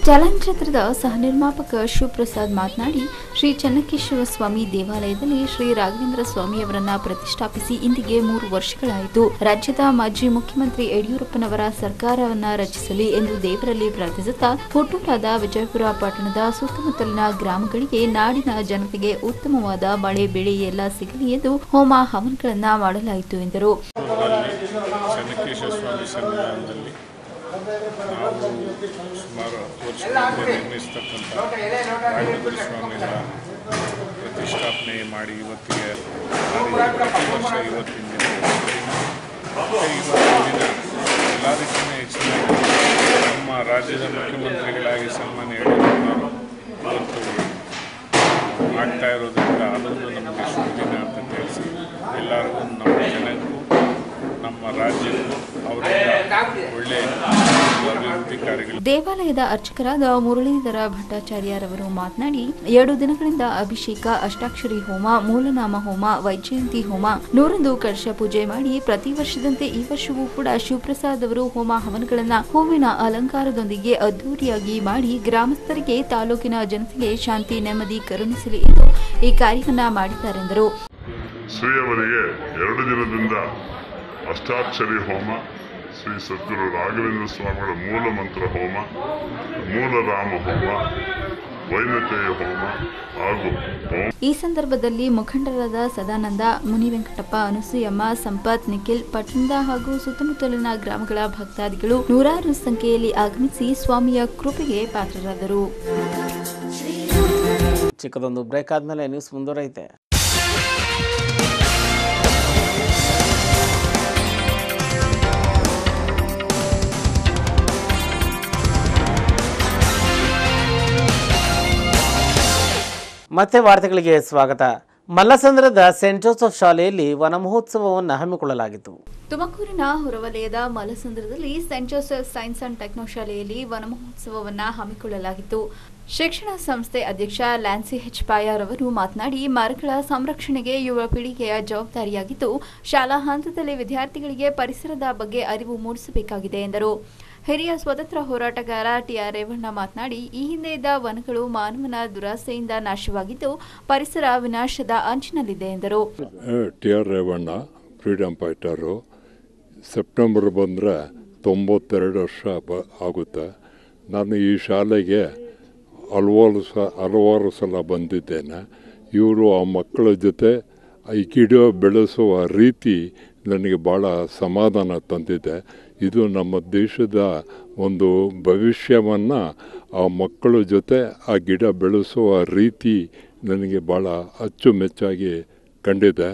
Speaker 2: ಚಲನಚಿತ್ರದ ಸಹನಿರ್ಮಾಪಕ ಶಿವಪ್ರಸಾದ್ ಮಾತನಾಡಿ ಶ್ರೀ ಚನ್ನಕೇಶವ ಸ್ವಾಮಿ ದೇವಾಲಯದಲ್ಲಿ ಶ್ರೀ ರಾಘವೇಂದ್ರ ಸ್ವಾಮಿಯವರನ್ನ ಪ್ರತಿಷ್ಠಾಪಿಸಿ ಇಂದಿಗೆ ಮೂರು ವರ್ಷಗಳಾಯಿತು ರಾಜ್ಯದ ಮಾಜಿ ಮುಖ್ಯಮಂತ್ರಿ ಯಡಿಯೂರಪ್ಪನವರ ಸರ್ಕಾರವನ್ನ ರಚಿಸಲಿ ಎಂದು ದೇವರಲ್ಲಿ ಪ್ರಾರ್ಥಿಸುತ್ತಾ ಹುಟ್ಟೂರಾದ ವಿಜಯಪುರ ಪಟ್ಟಣದ ಸುತ್ತಮುತ್ತಲಿನ ಗ್ರಾಮಗಳಿಗೆ ನಾಡಿನ ಜನತೆಗೆ ಉತ್ತಮವಾದ ಮಳೆ ಬೆಳೆ ಎಲ್ಲ ಸಿಗಲಿ ಎಂದು ಹೋಮ ಹವನಗಳನ್ನ ಮಾಡಲಾಯಿತು ಎಂದರು
Speaker 7: ಚನ್ನಕೇಶ್ವರ ಸ್ವಾಮಿ ಸನ್ನಿಧಾನದಲ್ಲಿ ನಾವು ಸುಮಾರು ಹತ್ತು ವರ್ಷಗಳಿಂದ ನಿರ್ಮಿಸ್ತಕ್ಕಂಥ ರಾಘವೇಂದ್ರ ಸ್ವಾಮಿಗಳ ಪ್ರತಿಷ್ಠಾಪನೆ ಮಾಡಿ ಇವತ್ತಿಗೆ ಮಾಡಿ ಪ್ರತಿ ವರ್ಷ ಇವತ್ತಿನ ದಿನ ಮತ್ತೆ ಇವತ್ತಿನ ದಿನ ಎಲ್ಲದಕ್ಕಿಂತ ಹೆಚ್ಚಿನಾಗಿ ನಮ್ಮ ರಾಜ್ಯದ ಮುಖ್ಯಮಂತ್ರಿಗಳಾಗಿ ಸನ್ಮಾನ್ಯ ಯಡಿಯೂರಪ್ಪನವರು ಇವತ್ತು ಆಗ್ತಾ ಇರೋದ್ರಿಂದ ಅದೊಂದು ನಮಗೆ ಶುಭ ದಿನ ಅಂತ ತಿಳಿಸಿ ಎಲ್ಲರಿಗೂ ನಮ್ಮ ಜನಕ್ಕೂ ನಮ್ಮ ರಾಜ್ಯಕ್ಕೂ ಅವರಿಂದ ಒಳ್ಳೆಯ ಅಭಿವೃದ್ಧಿ ಕಾರ್ಯಗಳು
Speaker 2: ದೇವಾಲಯದ ಅರ್ಚಕರಾದ ಮುರಳೀಧರ ಭಟ್ಟಾಚಾರ್ಯರವರು ಮಾತನಾಡಿ ಎರಡು ದಿನಗಳಿಂದ ಅಭಿಷೇಕ ಅಷ್ಟಾಕ್ಷರಿ ಹೋಮ ಮೂಲನಾಮ ಹೋಮ ವೈಜಯಂತಿ ಹೋಮ ನೂರೊಂದು ಕಳಶ ಪೂಜೆ ಮಾಡಿ ಪ್ರತಿ ವರ್ಷದಂತೆ ಈ ವರ್ಷವೂ ಕೂಡ ಶಿವಪ್ರಸಾದ್ ಅವರು ಹೋಮ ಹವನಗಳನ್ನ ಹೂವಿನ ಅಲಂಕಾರದೊಂದಿಗೆ ಅದ್ದೂರಿಯಾಗಿ ಮಾಡಿ ಗ್ರಾಮಸ್ಥರಿಗೆ ತಾಲೂಕಿನ ಜನತೆಗೆ ಶಾಂತಿ ನೆಮ್ಮದಿ ಕರುಣಿಸಲಿ ಎಂದು ಈ ಕಾರ್ಯವನ್ನ ಮಾಡಿದ್ದಾರೆಂದರು
Speaker 8: ಶ್ರೀಯವರಿಗೆ ಎರಡು ದಿನದಿಂದ ಅಷ್ಟಾಕ್ಷರಿ ಹೋಮ ಶ್ರೀ ಸದ್ಗುರು ರಾಘವೇಂದ್ರ ಸ್ವಾಮಿಗಳ ಮೂಲ ಮಂತ್ರ ಹೋಮ ಮೂಲ ರಾಮ ಹೋಮ ವೈನತೆಯ ಹೋಮ ಹಾಗೂ ಹೋಮ
Speaker 2: ಈ ಸಂದರ್ಭದಲ್ಲಿ ಮುಖಂಡರಾದ ಸದಾನಂದ ಮುನಿವೆಂಕಟಪ್ಪ ಅನಸೂಯಮ್ಮ ಸಂಪತ್ ನಿಖಿಲ್ ಪಟ್ಟಣದ ಹಾಗೂ ಸುತ್ತಮುತ್ತಲಿನ ಗ್ರಾಮಗಳ ಭಕ್ತಾದಿಗಳು ನೂರಾರು ಸಂಖ್ಯೆಯಲ್ಲಿ ಆಗಮಿಸಿ ಸ್ವಾಮಿಯ ಕೃಪೆಗೆ ಪಾತ್ರರಾದರು
Speaker 1: ಚಿಕ್ಕದೊಂದು ಬ್ರೇಕ್ ಆದಮೇಲೆ ನ್ಯೂಸ್ ಮುಂದುವರೈತೆ ಮತ್ತೆ ವಾರ್ತೆಗಳಿಗೆ ಸ್ವಾಗತ ಮಲ್ಲಸಂದ್ರದ ಸೆಂಟ್ ಜೋಸೆಫ್ ಶಾಲೆಯಲ್ಲಿ ವನ ಮಹೋತ್ಸವವನ್ನು ಹಮ್ಮಿಕೊಳ್ಳಲಾಗಿತ್ತು
Speaker 2: ತುಮಕೂರಿನ ಹೊರವಲಯದ ಮಲಸಂದ್ರದಲ್ಲಿ Saint Joseph science and techno ಶಾಲೆಯಲ್ಲಿ ವನ ಮಹೋತ್ಸವವನ್ನು ಹಮ್ಮಿಕೊಳ್ಳಲಾಗಿತ್ತು ಶಿಕ್ಷಣ ಸಂಸ್ಥೆ ಅಧ್ಯಕ್ಷ ಲ್ಯಾನ್ಸಿ ಹೆಚ್ ಪಾಯರ್ ಅವರು ಮಾತನಾಡಿ ಮರಗಳ ಸಂರಕ್ಷಣೆಗೆ ಯುವ ಪೀಳಿಗೆಯ ಜವಾಬ್ದಾರಿಯಾಗಿದ್ದು ಶಾಲಾ ಹಂತದಲ್ಲಿ ವಿದ್ಯಾರ್ಥಿಗಳಿಗೆ ಪರಿಸರದ ಬಗ್ಗೆ ಅರಿವು ಮೂಡಿಸಬೇಕಾಗಿದೆ ಎಂದರು ಹಿರಿಯ ಸ್ವತಂತ್ರ ಹೋರಾಟಗಾರ ಟಿಆರ್ ರೇವಣ್ಣ ಮಾತನಾಡಿ ಈ ಹಿಂದೆ ಇದ್ದ ವನಗಳು ಮಾನವನ ದುರಾಸೆಯಿಂದ ನಾಶವಾಗಿದ್ದು ಪರಿಸರ ವಿನಾಶದ ಅಂಚಿನಲ್ಲಿದೆ ಎಂದರು
Speaker 8: T R Revanna freedom fighter September ಬಂದರೆ ತೊಂಬತ್ತೆರಡು ವರ್ಷ ಬ ಆಗುತ್ತೆ ನಾನು ಈ ಶಾಲೆಗೆ ಹಲವಾರು ಸ ಹಲವಾರು ಸಲ ಬಂದಿದ್ದೇನೆ ಇವರು ಆ ಮಕ್ಕಳ ಜೊತೆ ಈ ಗಿಡ ಬೆಳೆಸುವ ರೀತಿ ನನಗೆ ಭಾಳ ಸಮಾಧಾನ ತಂದಿದೆ ಇದು ನಮ್ಮ ದೇಶದ ಒಂದು ಭವಿಷ್ಯವನ್ನು ಆ ಮಕ್ಕಳ ಜೊತೆ ಆ ಗಿಡ ಬೆಳೆಸುವ ರೀತಿ ನನಗೆ ಭಾಳ ಅಚ್ಚುಮೆಚ್ಚಾಗಿ ಕಂಡಿದೆ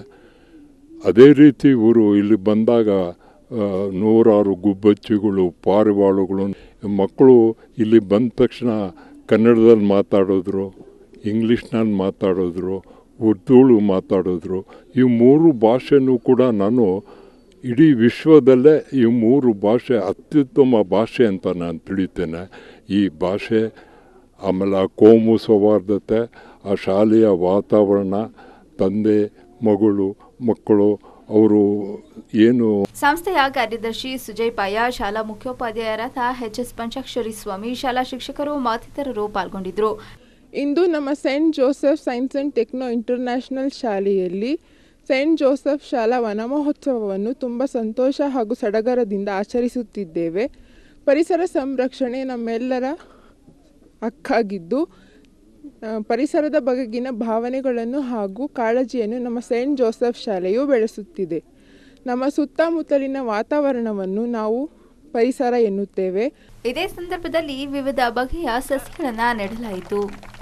Speaker 8: ಅದೇ ರೀತಿ ಇವರು ಇಲ್ಲಿ ಬಂದಾಗ ಆ, ನೂರಾರು ಗುಬ್ಬಚ್ಚಿಗಳು ಪಾರಿವಾಳಗಳು ಮಕ್ಕಳು ಇಲ್ಲಿ ಬಂದ ತಕ್ಷಣ ಕನ್ನಡದಲ್ಲಿ ಮಾತಾಡಿದ್ರು ಇಂಗ್ಲೀಷ್ನಲ್ಲಿ ಮಾತಾಡಿದ್ರು ಉರ್ದುಳು ಮಾತಾಡಿದ್ರು ಈ ಮೂರು ಭಾಷೆನೂ ಕೂಡ ನಾನು ಇಡೀ ವಿಶ್ವದಲ್ಲೇ ಈ ಮೂರು ಭಾಷೆ ಅತ್ಯುತ್ತಮ ಭಾಷೆ ಅಂತ ನಾನು ತಿಳಿತೇನೆ ಈ ಭಾಷೆ ಆಮೇಲೆ ಆ ಕೋಮು ಸೌಹಾರ್ದತೆ ಆ ಶಾಲೆಯ ವಾತಾವರಣ ತಂದೆ ಮಗಳು ಮಕ್ಕಳು ಅವರು ಏನು
Speaker 2: ಸಂಸ್ಥೆಯ ಕಾರ್ಯದರ್ಶಿ ಸುಜಯ್ ಪಾಯ ಶಾಲಾ ಮುಖ್ಯೋಪಾಧ್ಯಾಯರಾದ ಎಚ್ ಎಸ್ ಪಂಚಾಕ್ಷರಿ ಸ್ವಾಮಿ ಶಾಲಾ ಶಿಕ್ಷಕರು ಮತ್ತಿತರರು ಪಾಲ್ಗೊಂಡಿದ್ದರು
Speaker 9: ಇಂದು ನಮ್ಮ Saint Joseph science and techno international ಶಾಲೆಯಲ್ಲಿ ಸೆಂಟ್ ಜೋಸೆಫ್ ಶಾಲಾ ವನ ಮಹೋತ್ಸವವನ್ನು ತುಂಬ ಸಂತೋಷ ಹಾಗೂ ಸಡಗರದಿಂದ ಆಚರಿಸುತ್ತಿದ್ದೇವೆ ಪರಿಸರ ಸಂರಕ್ಷಣೆ ನಮ್ಮೆಲ್ಲರ ಹಕ್ಕಾಗಿದ್ದು ಆ, ಪರಿಸರದ ಬಗೆಗಿನ ಭಾವನೆಗಳನ್ನು ಹಾಗೂ ಕಾಳಜಿಯನ್ನು ನಮ್ಮ ಸೆಂಟ್ ಜೋಸೆಫ್ ಶಾಲೆಯು ಬೆಳೆಸುತ್ತಿದೆ ನಮ್ಮ ಸುತ್ತಮುತ್ತಲಿನ ವಾತಾವರಣವನ್ನು ನಾವು ಪರಿಸರ ಎನ್ನುತ್ತೇವೆ
Speaker 2: ಇದೇ ಸಂದರ್ಭದಲ್ಲಿ ವಿವಿಧ ಬಗೆಯ ಸಸಿಗಳನ್ನ ನೆಡಲಾಯಿತು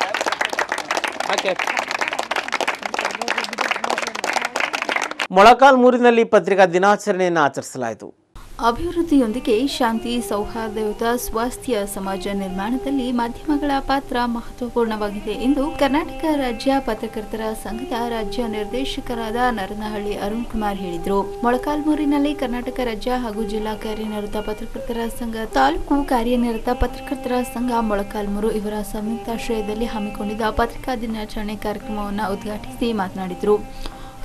Speaker 1: ಮೊಳಕಾಲ್ಮೂರಿನಲ್ಲಿ ಪತ್ರಿಕಾ ದಿನಾಚರಣೆಯನ್ನು ಆಚರಿಸಲಾಯಿತು
Speaker 2: ಅಭಿವೃದ್ಧಿಯೊಂದಿಗೆ ಶಾಂತಿ ಸೌಹಾರ್ದಯುತ ಸ್ವಾಸ್ಥ್ಯ ಸಮಾಜ ನಿರ್ಮಾಣದಲ್ಲಿ ಮಾಧ್ಯಮಗಳ ಪಾತ್ರ ಮಹತ್ವಪೂರ್ಣವಾಗಿದೆ ಎಂದು ಕರ್ನಾಟಕ ರಾಜ್ಯ ಪತ್ರಕರ್ತರ ಸಂಘದ ರಾಜ್ಯ ನಿರ್ದೇಶಕರಾದ ನರನಹಳ್ಳಿ ಅರುಣ್ ಕುಮಾರ್ ಹೇಳಿದರು ಮೊಳಕಾಲ್ಮೂರಿನಲ್ಲಿ ಕರ್ನಾಟಕ ರಾಜ್ಯ ಹಾಗೂ ಜಿಲ್ಲಾ ಕಾರ್ಯನಿರತ ಪತ್ರಕರ್ತರ ಸಂಘ ತಾಲೂಕು ಕಾರ್ಯನಿರತ ಪತ್ರಕರ್ತರ ಸಂಘ ಮೊಳಕಾಲ್ಮೂರು ಇವರ ಸಂಯುಕ್ತಾಶ್ರಯದಲ್ಲಿ ಹಮ್ಮಿಕೊಂಡಿದ್ದ ಪತ್ರಿಕಾ ದಿನಾಚರಣೆ ಕಾರ್ಯಕ್ರಮವನ್ನು ಉದ್ಘಾಟಿಸಿ ಮಾತನಾಡಿದರು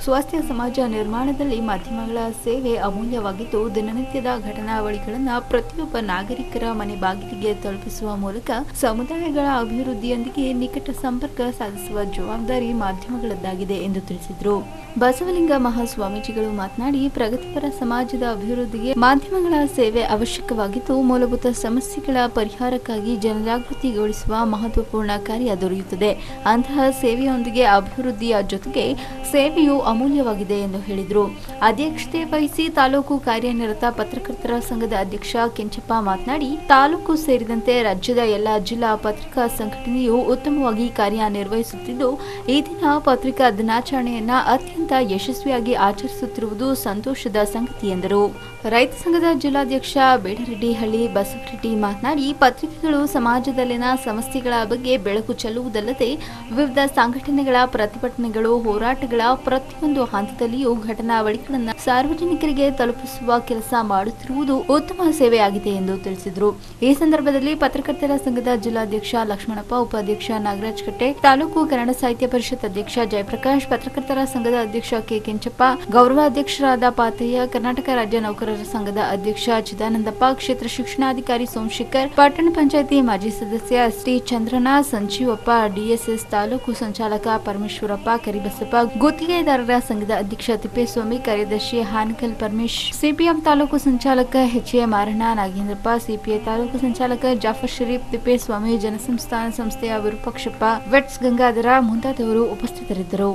Speaker 2: ಸ್ವಾಸ್ಥ್ಯ ಸಮಾಜ ನಿರ್ಮಾಣದಲ್ಲಿ ಮಾಧ್ಯಮಗಳ ಸೇವೆ ಅಮೂಲ್ಯವಾಗಿದ್ದು ದಿನನಿತ್ಯದ ಘಟನಾವಳಿಗಳನ್ನು ಪ್ರತಿಯೊಬ್ಬ ನಾಗರಿಕರ ಮನೆ ಬಾಗಿಲಿಗೆ ತಲುಪಿಸುವ ಮೂಲಕ ಸಮುದಾಯಗಳ ಅಭಿವೃದ್ಧಿಯೊಂದಿಗೆ ನಿಕಟ ಸಂಪರ್ಕ ಸಾಧಿಸುವ ಜವಾಬ್ದಾರಿ ಮಾಧ್ಯಮಗಳದ್ದಾಗಿದೆ ಎಂದು ತಿಳಿಸಿದರು ಬಸವಲಿಂಗ ಮಹಾಸ್ವಾಮೀಜಿಗಳು ಮಾತನಾಡಿ ಪ್ರಗತಿಪರ ಸಮಾಜದ ಅಭಿವೃದ್ಧಿಗೆ ಮಾಧ್ಯಮಗಳ ಸೇವೆ ಅವಶ್ಯಕವಾಗಿದ್ದು ಮೂಲಭೂತ ಸಮಸ್ಯೆಗಳ ಪರಿಹಾರಕ್ಕಾಗಿ ಜನಜಾಗೃತಿಗೊಳಿಸುವ ಮಹತ್ವಪೂರ್ಣ ಕಾರ್ಯ ದೊರೆಯುತ್ತದೆ ಅಂತಹ ಸೇವೆಯೊಂದಿಗೆ ಅಭಿವೃದ್ಧಿಯ ಜೊತೆಗೆ ಸೇವೆಯು ಅಮೂಲ್ಯವಾಗಿದೆ ಎಂದು ಹೇಳಿದರು ಅಧ್ಯಕ್ಷತೆ ವಹಿಸಿ ತಾಲೂಕು ಕಾರ್ಯನಿರತ ಪತ್ರಕರ್ತರ ಸಂಘದ ಅಧ್ಯಕ್ಷ ಕೆಂಚಪ್ಪ ಮಾತನಾಡಿ ತಾಲೂಕು ಸೇರಿದಂತೆ ರಾಜ್ಯದ ಎಲ್ಲ ಜಿಲ್ಲಾ ಪತ್ರಿಕಾ ಸಂಘಟನೆಯು ಉತ್ತಮವಾಗಿ ಕಾರ್ಯನಿರ್ವಹಿಸುತ್ತಿದ್ದು ಈ ದಿನ ಪತ್ರಿಕಾ ದಿನಾಚರಣೆಯನ್ನ ಅತ್ಯಂತ ಯಶಸ್ವಿಯಾಗಿ ಆಚರಿಸುತ್ತಿರುವುದು ಸಂತೋಷದ ಸಂಗತಿ ಎಂದರು ರೈತ ಸಂಘದ ಜಿಲ್ಲಾಧ್ಯಕ್ಷ ಬೇಡರೆಡ್ಡಿಹಳ್ಳಿ ಬಸವರೆಡ್ಡಿ ಮಾತನಾಡಿ ಪತ್ರಿಕೆಗಳು ಸಮಾಜದಲ್ಲಿನ ಸಮಸ್ಯೆಗಳ ಬಗ್ಗೆ ಬೆಳಕು ಚೆಲ್ಲುವುದಲ್ಲದೆ ವಿವಿಧ ಸಂಘಟನೆಗಳ ಪ್ರತಿಭಟನೆಗಳು ಹೋರಾಟಗಳ ಪ್ರತಿಯೊಂದು ಹಂತದಲ್ಲಿಯೂ ಘಟನಾವಳಿಗಳನ್ನು ಸಾರ್ವಜನಿಕರಿಗೆ ತಲುಪಿಸುವ ಕೆಲಸ ಮಾಡುತ್ತಿರುವುದು ಉತ್ತಮ ಸೇವೆಯಾಗಿದೆ ಎಂದು ತಿಳಿಸಿದರು ಈ ಸಂದರ್ಭದಲ್ಲಿ ಪತ್ರಕರ್ತರ ಸಂಘದ ಜಿಲ್ಲಾಧ್ಯಕ್ಷ ಲಕ್ಷ್ಮಣಪ್ಪ ಉಪಾಧ್ಯಕ್ಷ ನಾಗರಾಜ್ ಕಟ್ಟೆ ತಾಲೂಕು ಕನ್ನಡ ಸಾಹಿತ್ಯ ಪರಿಷತ್ ಅಧ್ಯಕ್ಷ ಜಯಪ್ರಕಾಶ್ ಪತ್ರಕರ್ತರ ಸಂಘದ ಅಧ್ಯಕ್ಷ ಕೆ ಕೆಂಚಪ್ಪ ಗೌರವಾಧ್ಯಕ್ಷರಾದ ಪಾತಯ್ಯ ಕರ್ನಾಟಕ ರಾಜ್ಯ ನೌಕರರ ಸಂಘದ ಅಧ್ಯಕ್ಷ ಚಿದಾನಂದಪ್ಪ ಕ್ಷೇತ್ರ ಶಿಕ್ಷಣಾಧಿಕಾರಿ ಸೋಮಶೇಖರ್ ಪಟ್ಟಣ ಪಂಚಾಯಿತಿ ಮಾಜಿ ಸದಸ್ಯ ಎಸ್ಟಿ ಚಂದ್ರನ ಸಂಜೀವಪ್ಪ ಡಿಎಸ್ಎಸ್ ತಾಲೂಕು ಸಂಚಾಲಕ ಪರಮೇಶ್ವರಪ್ಪ ಕರಿಬಸಪ್ಪ ಗುತ್ತಿಗೆದಾರರ ಸಂಘದ ಅಧ್ಯಕ್ಷ ತಿಪ್ಪೇಸ್ವಾಮಿ ಕಾರ್ಯದರ್ಶಿ ಹಾನಕಲ್ ಪರಮೇಶ್ ಸಿಪಿಎಂ ತಾಲೂಕು ಸಂಚಾಲಕ H A Maranna Nagendrappa CPI ತಾಲೂಕು ಸಂಚಾಲಕ ಜಾಫರ್ ಶರೀಫ್ ತಿಪ್ಪೇಸ್ವಾಮಿ ಜನಸಂಸ್ಥಾನ ಸಂಸ್ಥೆಯ ವಿರೂಪಾಕ್ಷಪ್ಪ ವೆಟ್ಸ್ ಗಂಗಾಧರ ಮುಂತಾದವರು ಉಪಸ್ಥಿತರಿದ್ದರು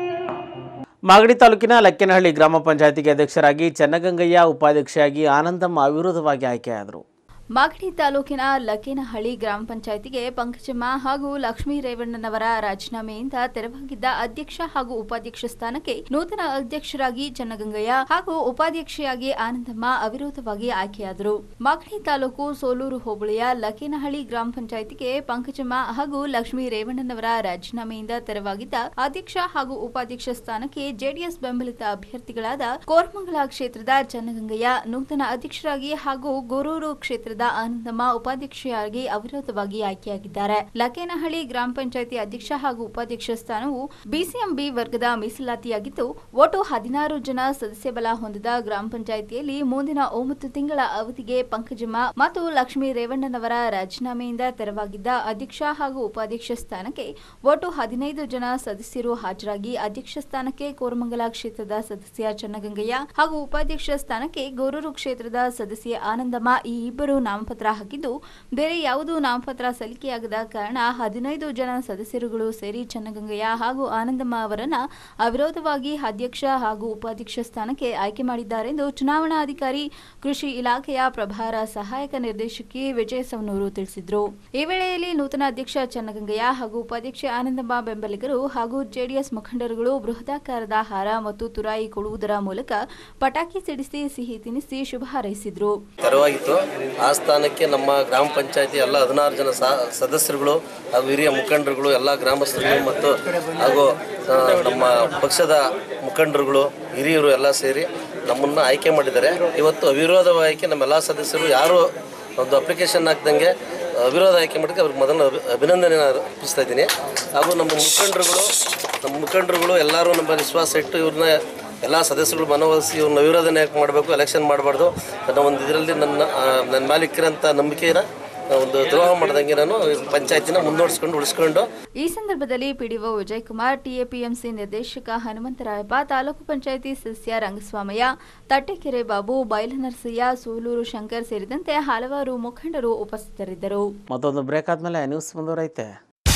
Speaker 1: ಮಾಗಡಿ ತಾಲೂಕಿನ ಲಕ್ಕೇನಹಳ್ಳಿ ಗ್ರಾಮ ಪಂಚಾಯತಿಗೆ ಅಧ್ಯಕ್ಷರಾಗಿ ಚನ್ನಗಂಗಯ್ಯ ಉಪಾಧ್ಯಕ್ಷೆಯಾಗಿ ಆನಂದಮ್ಮ ಅವಿರೋಧವಾಗಿ ಆಯ್ಕೆಯಾದರು
Speaker 2: ಮಾಗಡಿ ತಾಲೂಕಿನ ಲಕ್ಕೇನಹಳ್ಳಿ ಗ್ರಾಮ ಪಂಚಾಯತಿಗೆ ಪಂಕಜಮ್ಮ ಹಾಗೂ ಲಕ್ಷ್ಮೀ ರೇವಣ್ಣನವರ ರಾಜೀನಾಮೆಯಿಂದ ತೆರವಾಗಿದ್ದ ಅಧ್ಯಕ್ಷ ಹಾಗೂ ಉಪಾಧ್ಯಕ್ಷ ಸ್ಥಾನಕ್ಕೆ ನೂತನ ಅಧ್ಯಕ್ಷರಾಗಿ ಚನ್ನಗಂಗಯ್ಯ ಹಾಗೂ ಉಪಾಧ್ಯಕ್ಷೆಯಾಗಿ ಆನಂದಮ್ಮ ಅವಿರೋಧವಾಗಿ ಆಯ್ಕೆಯಾದರು ಮಾಗಡಿ ತಾಲೂಕು ಸೋಲೂರು ಹೋಬಳಿಯ ಲಕ್ಕೇನಹಳ್ಳಿ ಗ್ರಾಮ ಪಂಚಾಯತಿಗೆ ಪಂಕಜಮ್ಮ ಹಾಗೂ ಲಕ್ಷ್ಮೀ ರೇವಣ್ಣನವರ ರಾಜೀನಾಮೆಯಿಂದ ತೆರವಾಗಿದ್ದ ಅಧ್ಯಕ್ಷ ಹಾಗೂ ಉಪಾಧ್ಯಕ್ಷ ಸ್ಥಾನಕ್ಕೆ ಜೆಡಿಎಸ್ ಬೆಂಬಲಿತ ಅಭ್ಯರ್ಥಿಗಳಾದ ಕೋರಮಂಗಲ ಕ್ಷೇತ್ರದ ಚನ್ನಗಂಗಯ್ಯ ನೂತನ ಅಧ್ಯಕ್ಷರಾಗಿ ಹಾಗೂ ಗೊರೂರು ಕ್ಷೇತ್ರದ ಆನಂದಮ್ಮ ಉಪಾಧ್ಯಕ್ಷೆಯಾಗಿ ಅವಿರೋಧವಾಗಿ ಆಯ್ಕೆಯಾಗಿದ್ದಾರೆ ಲಕ್ಕೇನಹಳ್ಳಿ ಗ್ರಾಮ ಪಂಚಾಯತಿ ಅಧ್ಯಕ್ಷ ಹಾಗೂ ಉಪಾಧ್ಯಕ್ಷ ಸ್ಥಾನವು ಬಿಸಿಎಂಬಿ ವರ್ಗದ ಮೀಸಲಾತಿಯಾಗಿದ್ದು ಒಟ್ಟು ಹದಿನಾರು ಜನ ಸದಸ್ಯ ಬಲ ಹೊಂದಿದ ಗ್ರಾಮ ಪಂಚಾಯಿತಿಯಲ್ಲಿ ಮುಂದಿನ ಒಂಬತ್ತು ತಿಂಗಳ ಅವಧಿಗೆ ಪಂಕಜಮ್ಮ ಮತ್ತು ಲಕ್ಷ್ಮೀ ರೇವಣ್ಣನವರ ರಾಜೀನಾಮೆಯಿಂದ ತೆರವಾಗಿದ್ದ ಅಧ್ಯಕ್ಷ ಹಾಗೂ ಉಪಾಧ್ಯಕ್ಷ ಸ್ಥಾನಕ್ಕೆ ಒಟ್ಟು ಹದಿನೈದು ಜನ ಸದಸ್ಯರು ಹಾಜರಾಗಿ ಅಧ್ಯಕ್ಷ ಸ್ಥಾನಕ್ಕೆ ಕೋರಮಂಗಲ ಕ್ಷೇತ್ರದ ಸದಸ್ಯ ಚನ್ನಗಂಗಯ್ಯ ಹಾಗೂ ಉಪಾಧ್ಯಕ್ಷ ಸ್ಥಾನಕ್ಕೆ ಗೊರೂರು ಕ್ಷೇತ್ರದ ಸದಸ್ಯೆ ಆನಂದಮ್ಮ ಈ ಇಬ್ಬರು ನಾಮಪತ್ರ ಹಾಕಿದ್ದು ಬೇರೆ ಯಾವುದೂ ನಾಮಪತ್ರ ಸಲ್ಲಿಕೆಯಾಗದ ಕಾರಣ ಹದಿನೈದು ಜನ ಸದಸ್ಯರುಗಳು ಸೇರಿ ಚನ್ನಗಂಗಯ್ಯ ಹಾಗೂ ಆನಂದಮ್ಮ ಅವರನ್ನ ಅವಿರೋಧವಾಗಿ ಅಧ್ಯಕ್ಷ ಹಾಗೂ ಉಪಾಧ್ಯಕ್ಷ ಸ್ಥಾನಕ್ಕೆ ಆಯ್ಕೆ ಮಾಡಿದ್ದಾರೆಂದು ಚುನಾವಣಾಧಿಕಾರಿ ಕೃಷಿ ಇಲಾಖೆಯ ಪ್ರಭಾರ ಸಹಾಯಕ ನಿರ್ದೇಶಕಿ ವಿಜಯ ಸವನೂರು ತಿಳಿಸಿದರು ಈ ವೇಳೆಯಲ್ಲಿ ನೂತನ ಅಧ್ಯಕ್ಷ ಚನ್ನಗಂಗಯ್ಯ ಹಾಗೂ ಉಪಾಧ್ಯಕ್ಷೆ ಆನಂದಮ್ಮ ಬೆಂಬಲಿಗರು ಹಾಗೂ ಜೆಡಿಎಸ್ ಮುಖಂಡರುಗಳು ಬೃಹದಾಕಾರದ ಹಾರ ಮತ್ತು ತುರಾಯಿ ಕೊಡುವುದರ ಮೂಲಕ ಪಟಾಕಿ ಸಿಡಿಸಿ ಸಿಹಿ ತಿನ್ನಿಸಿ ಶುಭ ಹಾರೈಸಿದ್ರು
Speaker 10: ತೆರವಾಗಿತ್ತು ಆ ಸ್ಥಾನಕ್ಕೆ ನಮ್ಮ ಗ್ರಾಮ ಪಂಚಾಯತಿ ಎಲ್ಲ ಹದಿನಾರು ಜನ ಸಾ ಸದಸ್ಯರುಗಳು ಹಾಗೂ ಹಿರಿಯ ಮುಖಂಡರುಗಳು ಎಲ್ಲ ಗ್ರಾಮಸ್ಥರುಗಳು ಮತ್ತು ಹಾಗೂ ಆ, ನಮ್ಮ ಪಕ್ಷದ ಮುಖಂಡರುಗಳು ಹಿರಿಯರು ಎಲ್ಲ ಸೇರಿ ನಮ್ಮನ್ನು ಆಯ್ಕೆ ಮಾಡಿದ್ದಾರೆ ಇವತ್ತು ಅವಿರೋಧವಾಗಿ ನಮ್ಮೆಲ್ಲ ಸದಸ್ಯರು ಯಾರು ಒಂದು ಅಪ್ಲಿಕೇಶನ್ ಹಾಕ್ದಂಗೆ ಅವಿರೋಧ ಆಯ್ಕೆ ಮಾಡಿದ್ರೆ ಅವ್ರಿಗೆ ಮೊದಲು ಅಭಿ ಅಭಿನಂದನೆ ಅರ್ಪಿಸ್ತಾ ಇದ್ದೀನಿ ಹಾಗೂ ನಮ್ಮ ಮುಖಂಡರುಗಳು ನಮ್ಮ ಮುಖಂಡರುಗಳು ಎಲ್ಲರೂ ನಮ್ಮ ವಿಶ್ವಾಸ ಇಟ್ಟು ಇವ್ರನ್ನ ಎಲ್ಲ ಸದಸ್ಯರುಗಳು ಮನವೊಲಿಸಿ ಇವ್ರನ್ನ ವಿರೋಧನೆ ಯಾಕೆ ಮಾಡಬೇಕು ಎಲೆಕ್ಷನ್ ಮಾಡಬಾರ್ದು ಅನ್ನೋ ಒಂದು ಇದರಲ್ಲಿ ನನ್ನ ಆ, ನನ್ನ ಮಾಲೀಕರಂಥ ನಂಬಿಕೆನ ಒಂದು ದ್ರೋಹ ಮಾಡ್ದಂಗೆ ನಾನು ಪಂಚಾಯತಿನ ಮುಂದುವರಿಸ್ಕೊಂಡು ಉಳಿಸ್ಕೊಂಡು
Speaker 2: ಈ ಸಂದರ್ಭದಲ್ಲಿ ಪಿಡಿಒ ವಿಜಯಕುಮಾರ್ ಟಿಎಪಿಎಂಸಿ ನಿರ್ದೇಶಕ ಹನುಮಂತರಾಯಪ್ಪ ತಾಲೂಕು ಪಂಚಾಯಿತಿ ಸದಸ್ಯ ರಂಗಸ್ವಾಮಯ್ಯ ತಟ್ಟೆಕೆರೆ ಬಾಬು ಬೈಲನರಸಯ್ಯ ಸೂಲೂರು ಶಂಕರ್ ಸೇರಿದಂತೆ ಹಲವಾರು ಮುಖಂಡರು ಉಪಸ್ಥಿತರಿದ್ದರು
Speaker 1: ಮತ್ತೊಂದು ಬ್ರೇಕ್ ಆದಮೇಲೆ ನ್ಯೂಸ್ ಮುಂದುವರೈತೆ